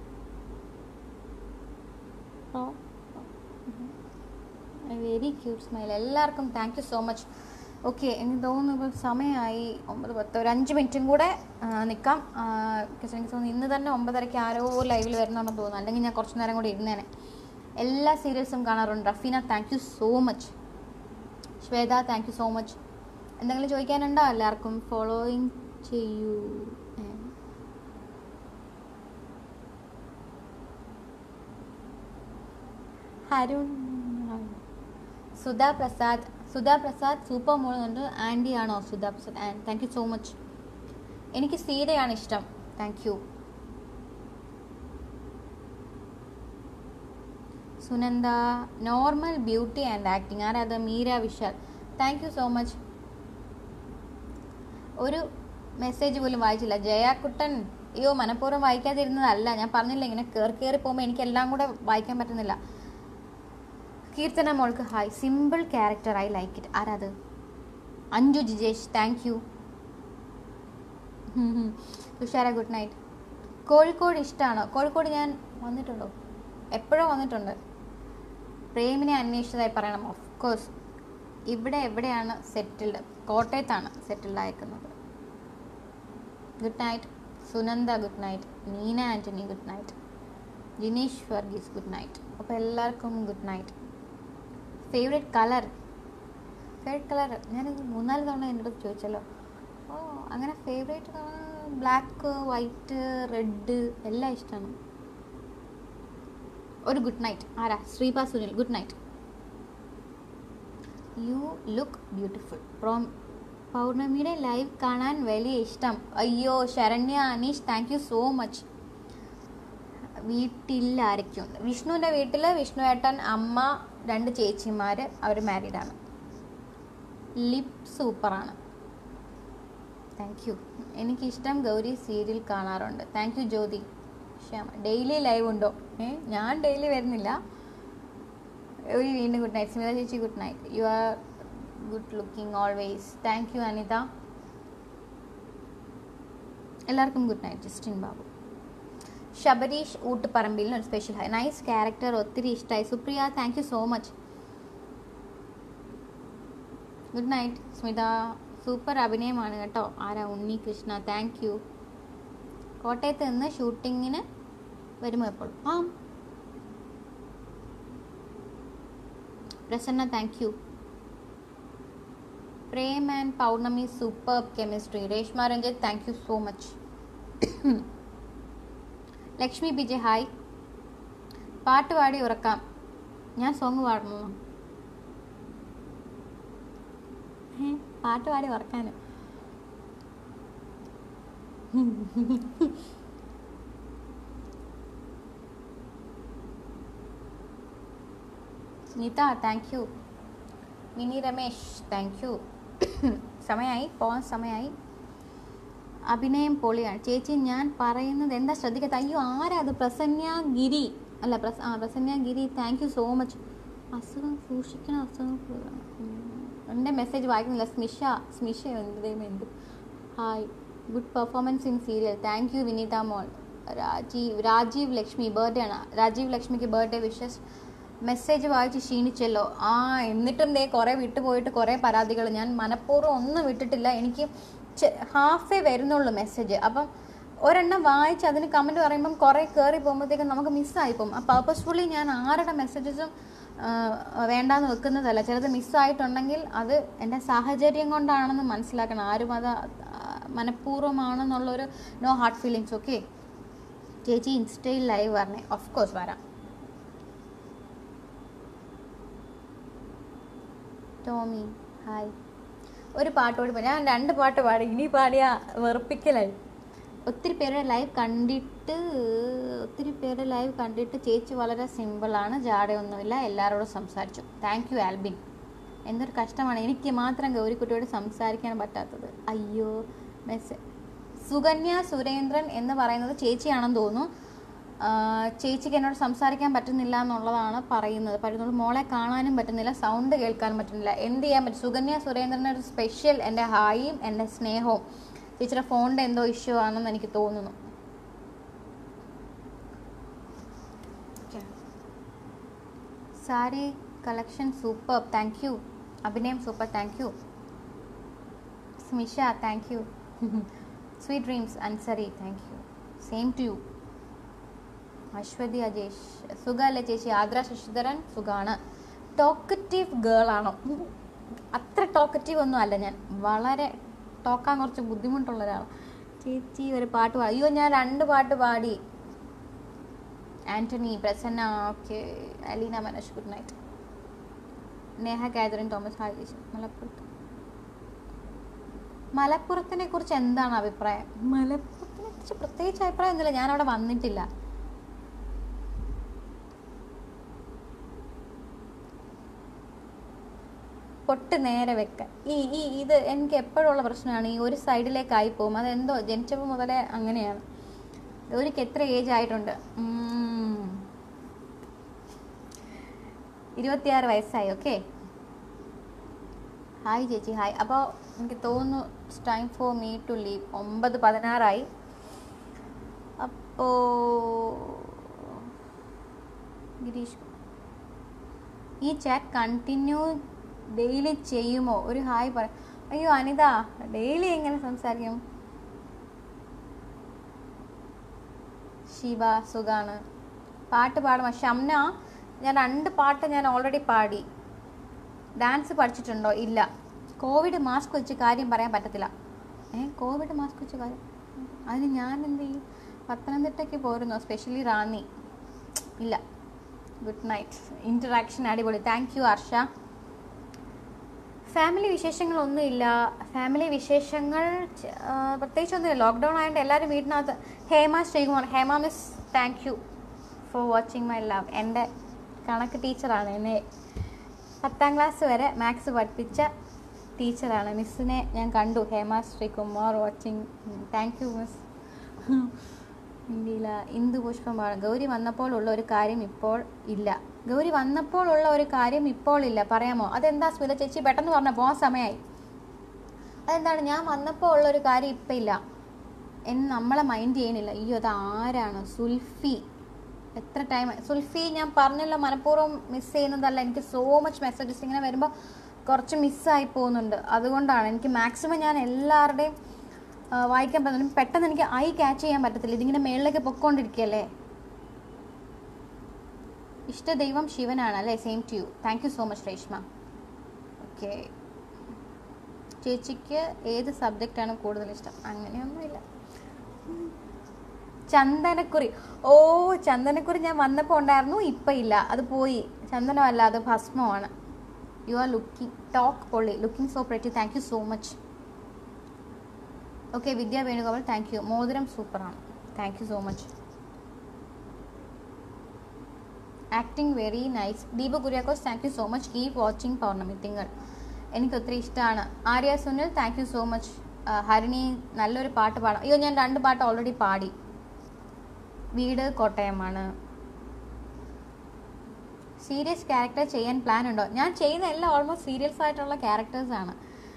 വെരി ക്യൂട്ട് സ്മൈൽ എല്ലാവർക്കും thank you so much okay എനിക്ക് തോന്നുന്നു ഇപ്പോൾ സമയമായി ഒമ്പത് പത്ത് ഒരു അഞ്ച് മിനിറ്റും കൂടെ നിൽക്കാം എനിക്ക് തോന്നുന്നു ഇന്ന് തന്നെ ഒമ്പതരയ്ക്ക് ആരോ ലൈവിൽ വരുന്നുണ്ടെന്ന് തോന്നുന്നു അല്ലെങ്കിൽ ഞാൻ കുറച്ച് നേരം കൂടി ഇരുന്നേനെ എല്ലാ സീരിയൽസും കാണാറുണ്ട് Rafeena thank you so much Shweta thank you so much എന്തെങ്കിലും ചോദിക്കാനുണ്ടോ എല്ലാവർക്കും ഫോളോയിങ് ചെയ്യൂ ഏ. ഹരുൺ സുധാ പ്രസാദ് സുധാ പ്രസാദ് സൂപ്പർ മോളുന്നുണ്ട് ആൻറ്റി ആണോ Sudha Prasad and thank you so much എനിക്ക് സീതയാണ് ഇഷ്ടം thank you Sunanda normal beauty and acting ആരാത് Meera Vishal thank you so much ഒരു മെസ്സേജ് പോലും വായിച്ചില്ല ജയാക്കുട്ടൻ അയ്യോ മനഃപൂർവ്വം വായിക്കാതിരുന്നതല്ല ഞാൻ പറഞ്ഞില്ല ഇങ്ങനെ കയറി കയറി പോകുമ്പോൾ എനിക്ക് എല്ലാം കൂടെ വായിക്കാൻ പറ്റുന്നില്ല കീർത്തന മോൾക്ക് hi simple character I like it ആരാത് Anju Jijesh thank you Thushara good night Kozhikode ഇഷ്ടമാണോ കോഴിക്കോട് ഞാൻ വന്നിട്ടുണ്ടോ എപ്പോഴോ വന്നിട്ടുണ്ട് പ്രേമിനെ അന്വേഷിച്ചതായി പറയണം ഓഫ് കോഴ്സ് ഇവിടെ എവിടെയാണ് സെറ്റിൽഡ് കോട്ടയത്താണ് സെറ്റിൽഡ് അയക്കുന്നത് good night Sunanda good night Neena Antony good night Jineesh Varghese good night അപ്പോൾ എല്ലാവർക്കും good night favourite colour favourite colour ഞാനിത് മൂന്നാല് തവണ എൻ്റെ അടുത്ത് ചോദിച്ചല്ലോ ഓ അങ്ങനെ favourite colour black white red എല്ലാം ഇഷ്ടമാണ് ഒരു ഗുഡ് നൈറ്റ് ആരാ Sreepa Sunil good night you look beautiful from പൗർണമിയുടെ ലൈവ് കാണാൻ വലിയ ഇഷ്ടം അയ്യോ Saranya Aneesh thank you so much വീട്ടിൽ ആരൊക്കെയുണ്ട് വിഷ്ണുവിൻ്റെ വീട്ടിൽ വിഷ്ണു ഏട്ടൻ അമ്മ രണ്ട് ചേച്ചിമാർ അവർ മാരീഡാണ് ലിപ് സൂപ്പറാണ് താങ്ക് യു എനിക്കിഷ്ടം ഗൗരി സീരിയൽ കാണാറുണ്ട് thank you Jyothi Shyama daily live ഉണ്ടോ ഏ ഞാൻ ഡെയിലി വരുന്നില്ല ഒരു വീണ്ടും ഗുഡ് നൈറ്റ് സ്മിത ചേച്ചി good night you are good looking always thank you Anitha എല്ലാവർക്കും good night Justin Babu Sabareesh ഊട്ടുപറമ്പിലിന് ഒരു സ്പെഷ്യൽ ഹൈ നൈസ് ക്യാരക്ടർ ഒത്തിരി ഇഷ്ടമായി Supriya thank you so much good night Smitha super അഭിനയമാണ് കേട്ടോ ആരാ ഉണ്ണി കൃഷ്ണ താങ്ക് യു കോട്ടയത്ത് നിന്ന് ഷൂട്ടിങ്ങിന് വരുമോ എപ്പോൾ ആ Prasanna thank you Prem and Pournami super chemistry Reshma Ranjith thank you so much Lakshmi B J hi പാട്ട് പാടി ഉറക്കാം ഞാൻ സോങ് പാടണോ ഏ, പാട്ട് പാടി ഉറക്കാനോ Smitha thank you Mini Ramesh thank you സമയമായി പോകാൻ സമയമായി അഭിനയം പൊളിയാണ് ചേച്ചി ഞാൻ പറയുന്നത് എന്താ ശ്രദ്ധിക്കാത്ത അയ്യോ ആരാ അത് പ്രസന്യ ഗിരി അല്ല പ്രസ ആ Prasanya Giri thank you so much അസുഖം സൂക്ഷിക്കണം അസുഖം ഉം. എൻ്റെ മെസ്സേജ് വായിക്കുന്നില്ല സ്മിഷ സ്മിഷ എന്ത് ദൈവം എന്ത് hi good performance in serial thank you Vineetha മോൾ രാജീവ് രാജീവ് ലക്ഷ്മി ബർത്ത്ഡേ ആണ് രാജീവ് ലക്ഷ്മിക്ക് ബർത്ത്ഡേ വിഷസ് മെസ്സേജ് വായിച്ച് ക്ഷീണിച്ചല്ലോ ആ എന്നിട്ടും ദേ കുറേ വിട്ടുപോയിട്ട് കുറേ പരാതികൾ ഞാൻ മനഃപൂർവ്വം ഒന്നും വിട്ടിട്ടില്ല എനിക്ക് ഹാഫേ വരുന്നുള്ളൂ മെസ്സേജ് അപ്പം ഒരെണ്ണം വായിച്ച് അതിന് കമൻറ്റ് പറയുമ്പം കുറേ കയറി പോകുമ്പോഴത്തേക്കും നമുക്ക് മിസ്സായി പോകും ആ പർപ്പസ്ഫുള്ളി ഞാൻ ആരുടെ മെസ്സേജസും വേണ്ടാന്ന് വെക്കുന്നതല്ല ചിലത് മിസ്സായിട്ടുണ്ടെങ്കിൽ അത് എൻ്റെ സാഹചര്യം കൊണ്ടാണെന്ന് മനസ്സിലാക്കണം ആരും അത് ആ, മനഃപൂർവ്വമാണെന്നുള്ളൊരു നോ ഹാർട്ട് ഫീലിങ്സ് ഓക്കെ ചേച്ചി ഇൻസ്റ്റയിൽ ലൈവ് വരണേ ഓഫ് കോഴ്സ് വരാം ടോമി ഹായ് ഒരു പാട്ട് പാടി പാടി ഞാൻ രണ്ട് പാട്ട് പാടി ഇനി പാടിയ വെറുപ്പിക്കലായി ഒത്തിരി പേരുടെ ലൈവ് കണ്ടിട്ട് ഒത്തിരി പേരുടെ ലൈവ് കണ്ടിട്ട് ചേച്ചി വളരെ സിമ്പിളാണ് ജാടയൊന്നുമില്ല എല്ലാവരോടും സംസാരിച്ചു താങ്ക് യു ആൽബിൻ എന്തൊരു കഷ്ടമാണ് എനിക്ക് മാത്രം ഗൗരിക്കുട്ടിയോട് സംസാരിക്കാൻ പറ്റാത്തത് അയ്യോ മെസ്സേജ് സുകന്യ സുരേന്ദ്രൻ എന്ന് പറയുന്നത് ചേച്ചിയാണെന്ന് തോന്നുന്നു ആ, ചേച്ചിക്ക് എന്നോട് സംസാരിക്കാൻ പറ്റുന്നില്ല എന്നുള്ളതാണ് പറയുന്നത് പറ്റുന്നത് മോളെ കാണാനും പറ്റുന്നില്ല സൗണ്ട് കേൾക്കാനും പറ്റുന്നില്ല എന്ത് ചെയ്യാൻ പറ്റും സുകന്യ സുരേന്ദ്രൻ്റെ ഒരു സ്പെഷ്യൽ എൻ്റെ ഹായും എൻ്റെ സ്നേഹവും ചേച്ചിയുടെ ഫോണിൻ്റെ എന്തോ ഇഷ്യൂ ആണെന്ന് എനിക്ക് തോന്നുന്നു sari collection super thank you അഭിനയം super thank you Smisha thank you sweet dreams Ansari thank you same to you Aswathy Ajesh സുഖമല്ലേ ചേച്ചി ആദ്ര ശശിധരൻ സുഖാണ് ടോക്കറ്റീവ് ഗേൾ ആണോ അത്ര ടോക്കറ്റീവ് ഒന്നും അല്ല ഞാൻ വളരെ ടോക്കാൻ കുറച്ച് ബുദ്ധിമുട്ടുള്ള ഒരാളാണ് ചേച്ചി ഒരു പാട്ട് പാടി അയ്യോ ഞാൻ രണ്ട് പാട്ട് പാടി Antony Prasanna okay Aleena Manoj good night Neha Catherine Thomas hi ചേച്ചി മലപ്പുറത്ത് മലപ്പുറത്തിനെ കുറിച്ച് എന്താണ് അഭിപ്രായം മലപ്പുറത്തിനെ കുറിച്ച് പ്രത്യേകിച്ച് അഭിപ്രായം ഒന്നുമില്ല ഞാൻ അവിടെ വന്നിട്ടില്ല പൊട്ട് നേരെ വെക്ക ഈ ഈ ഇത് എനിക്ക് എപ്പോഴുള്ള പ്രശ്നമാണ് ഈ ഒരു സൈഡിലേക്കായി പോകും അതെന്തോ ജനിച്ചപ്പോൾ മുതലേ അങ്ങനെയാണ് ഗൗരിക്ക് എത്ര ഏജ് ആയിട്ടുണ്ട് ഉം. ഇരുപത്തിയാറ് വയസ്സായി ഓക്കെ ഹായ് ചേച്ചി ഹായ് അപ്പോൾ എനിക്ക് തോന്നുന്നു it's time for me to leave ഒമ്പത് പതിനാറായി അപ്പോൾ ഗിരീഷ് ഈ ചാറ്റ് കണ്ടിന്യൂ ഡെയിലി ചെയ്യുമോ ഒരു ഹായ് പറ അയ്യോ അനിത ഡെയിലി എങ്ങനെ സംസാരിക്കും ശിവ സുഖാണ് പാട്ട് പാടുമോ ഷംന ഞാൻ രണ്ട് പാട്ട് ഞാൻ ഓൾറെഡി പാടി ഡാൻസ് പഠിച്ചിട്ടുണ്ടോ ഇല്ല കോവിഡ് മാസ്ക് വെച്ച് കാര്യം പറയാൻ പറ്റത്തില്ല ഏ കോവിഡ് മാസ്ക് വെച്ച് കാര്യം അതിന് ഞാൻ എന്ത് ചെയ്യും പത്തനംതിട്ടയ്ക്ക് പോരുന്നോ സ്പെഷ്യലി റാന്നി ഇല്ല ഗുഡ് നൈറ്റ് ഇൻറ്ററാക്ഷൻ അടിപൊളി താങ്ക് യു ഹർഷ ഫാമിലി വിശേഷങ്ങളൊന്നുമില്ല ഫാമിലി വിശേഷങ്ങൾ ച- ആ, പ്രത്യേകിച്ചൊന്നുമില്ല ലോക്ക്ഡൗൺ ആയതുകൊണ്ട് എല്ലാവരും വീട്ടിനകത്ത് Hema Sreekumar Hema miss thank you for watching my love എൻ്റെ കണക്ക് ടീച്ചറാണ് എന്നെ പത്താം ക്ലാസ് വരെ മാത്സ് പഠിപ്പിച്ച ടീച്ചറാണ് മിസ്സിനെ ഞാൻ കണ്ടു Hema Sreekumar watching thank you miss ഇന്ത്യയില ഇന്ദു പുഷ്പമാണ് ഗൗരി വന്നപ്പോൾ ഉള്ള ഒരു കാര്യം ഇപ്പോൾ ഇല്ല ഗൗരി വന്നപ്പോൾ ഉള്ള ഒരു കാര്യം ഇപ്പോൾ ഇല്ല പറയാമോ അതെന്താ സ്മിത ചേച്ചി പെട്ടെന്ന് പറഞ്ഞ പോകാൻ സമയമായി അതെന്താണ് ഞാൻ വന്നപ്പോൾ ഉള്ള ഒരു കാര്യം ഇപ്പം ഇല്ല എന്ന് നമ്മളെ മൈൻഡ് ചെയ്യണില്ല അയ്യോ അത് ആരാണ് സുൽഫി എത്ര ടൈം സുൽഫി ഞാൻ പറഞ്ഞല്ലോ മനഃപൂർവ്വം മിസ് ചെയ്യുന്നതല്ല എനിക്ക് സോ മച്ച് മെസ്സേജസ് ഇങ്ങനെ വരുമ്പോൾ കുറച്ച് മിസ്സായി പോകുന്നുണ്ട് അതുകൊണ്ടാണ് എനിക്ക് മാക്സിമം ഞാൻ എല്ലാവരുടെയും ആ, വായിക്കാൻ പറ്റുന്നു പെട്ടെന്ന് എനിക്ക് ഐ ക്യാച്ച് ചെയ്യാൻ പറ്റത്തില്ല ഇതിങ്ങനെ മേളിലേക്ക് പൊക്കോണ്ടിരിക്കുകയല്ലേ ഇഷ്ട ദൈവം ശിവനാണ് അല്ലേ same to you thank you so much Reshma okay ചേച്ചിക്ക് ഏത് സബ്ജക്റ്റാണ് കൂടുതൽ ഇഷ്ടം അങ്ങനെയൊന്നുമില്ല ചന്ദനക്കുറി ഓ ചന്ദനക്കുറി ഞാൻ വന്നപ്പോൾ ഉണ്ടായിരുന്നു ഇപ്പം ഇല്ല അത് പോയി ചന്ദനമല്ല അത് ഭസ്മമാണ് യു ആർ ലുക്കിംഗ് ടോക്ക് പൊള്ളി looking so pretty thank you so much okay Vidya Venugopal thank you മോതിരം സൂപ്പറാണ് thank you so much acting very nice Deepa Kuriakose thank you so much keep watching Pournami Thinkal എനിക്ക് ഒത്തിരി ഇഷ്ടമാണ് Arya Sunil thank you so much Harini നല്ലൊരു പാട്ട് പാടാം അയ്യോ ഞാൻ രണ്ട് പാട്ട് ഓൾറെഡി പാടി വീട് കോട്ടയമാണ് സീരിയസ് ക്യാരക്ടർ ചെയ്യാൻ പ്ലാൻ ഉണ്ടോ ഞാൻ ചെയ്യുന്ന എല്ലാം ഓൾമോസ്റ്റ് സീരിയസ് ആയിട്ടുള്ള ക്യാരക്ടേഴ്സ് ആണ്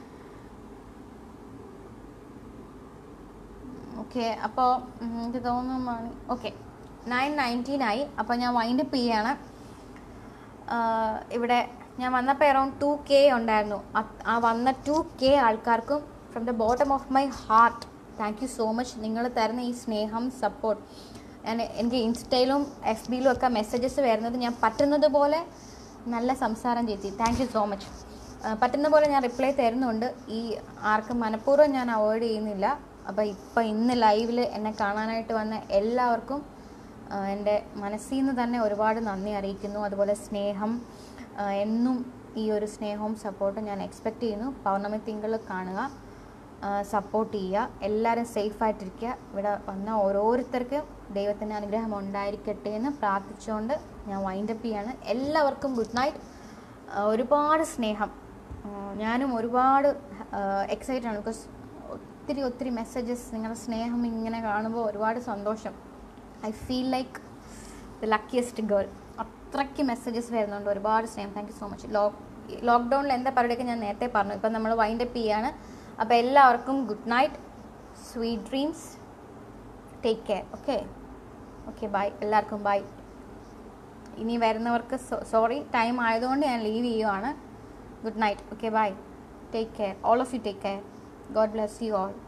ഓക്കെ അപ്പോൾ എനിക്ക് തോന്നുന്നു ഓക്കെ നയൻ നയൻറ്റീനായി അപ്പോൾ ഞാൻ വൈൻഡ് അപ്പ് ചെയ്യാണ് ആഹ് ഇവിടെ ഞാൻ വന്നപ്പോൾ അറൗണ്ട് ടു കെ ഉണ്ടായിരുന്നു അത് ആ വന്ന ടു കെ ആൾക്കാർക്കും from the bottom of my heart thank you so much നിങ്ങൾ തരുന്ന ഈ സ്നേഹം സപ്പോർട്ട് ഞാൻ എനിക്ക് ഇൻസ്റ്റയിലും എഫ് ബിയിലും ഒക്കെ മെസ്സേജസ് വരുന്നത് ഞാൻ പറ്റുന്നത് പോലെ നല്ല സംസാരം ചേച്ചി താങ്ക് യു സോ മച്ച് പറ്റുന്ന പോലെ ഞാൻ റിപ്ലൈ തരുന്നുണ്ട് ഈ ആർക്കും മനഃപൂർവ്വം ഞാൻ അവോയ്ഡ് ചെയ്യുന്നില്ല അപ്പോൾ ഇപ്പം ഇന്ന് ലൈവിൽ എന്നെ കാണാനായിട്ട് വന്ന എല്ലാവർക്കും ആ, എൻ്റെ മനസ്സിൽ നിന്ന് തന്നെ ഒരുപാട് നന്ദി അറിയിക്കുന്നു അതുപോലെ സ്നേഹം ആ, എന്നും ഈ ഒരു സ്നേഹവും സപ്പോർട്ടും ഞാൻ എക്സ്പെക്റ്റ് ചെയ്യുന്നു പൗർണമി തിങ്കൾ കാണുക സപ്പോർട്ട് ചെയ്യുക എല്ലാവരും സേഫായിട്ടിരിക്കുക ഇവിടെ വന്ന ഓരോരുത്തർക്കും ദൈവത്തിൻ്റെ അനുഗ്രഹം ഉണ്ടായിരിക്കട്ടെ എന്ന് പ്രാർത്ഥിച്ചുകൊണ്ട് ഞാൻ വൈൻഡപ്പ് ചെയ്യാണ് എല്ലാവർക്കും ഗുഡ് നൈറ്റ് ഒരുപാട് സ്നേഹം ആ, ഞാനും ഒരുപാട് എക്സൈറ്റഡ് ആണ് ബിക്കോസ് ഒത്തിരി ഒത്തിരി മെസ്സേജസ് നിങ്ങളുടെ സ്നേഹം ഇങ്ങനെ കാണുമ്പോൾ ഒരുപാട് സന്തോഷം I feel like the luckiest girl അത്രയ്ക്ക് മെസ്സേജസ് വരുന്നുണ്ട് ഒരുപാട് സ്നേഹം thank you so much lock ലോക്ക്ഡൗണിൽ എന്താ പരിപാടിയൊക്കെ ഞാൻ നേരത്തെ പറഞ്ഞു ഇപ്പം നമ്മൾ വൈൻഡ് അപ്പ് ചെയ്യാണ് അപ്പോൾ എല്ലാവർക്കും good night sweet dreams take care okay okay bye എല്ലാവർക്കും ബൈ ഇനി വരുന്നവർക്ക് സോറി ടൈം ആയതുകൊണ്ട് ഞാൻ ലീവ് ചെയ്യുവാണ് good night okay bye take care all of you take care God bless you all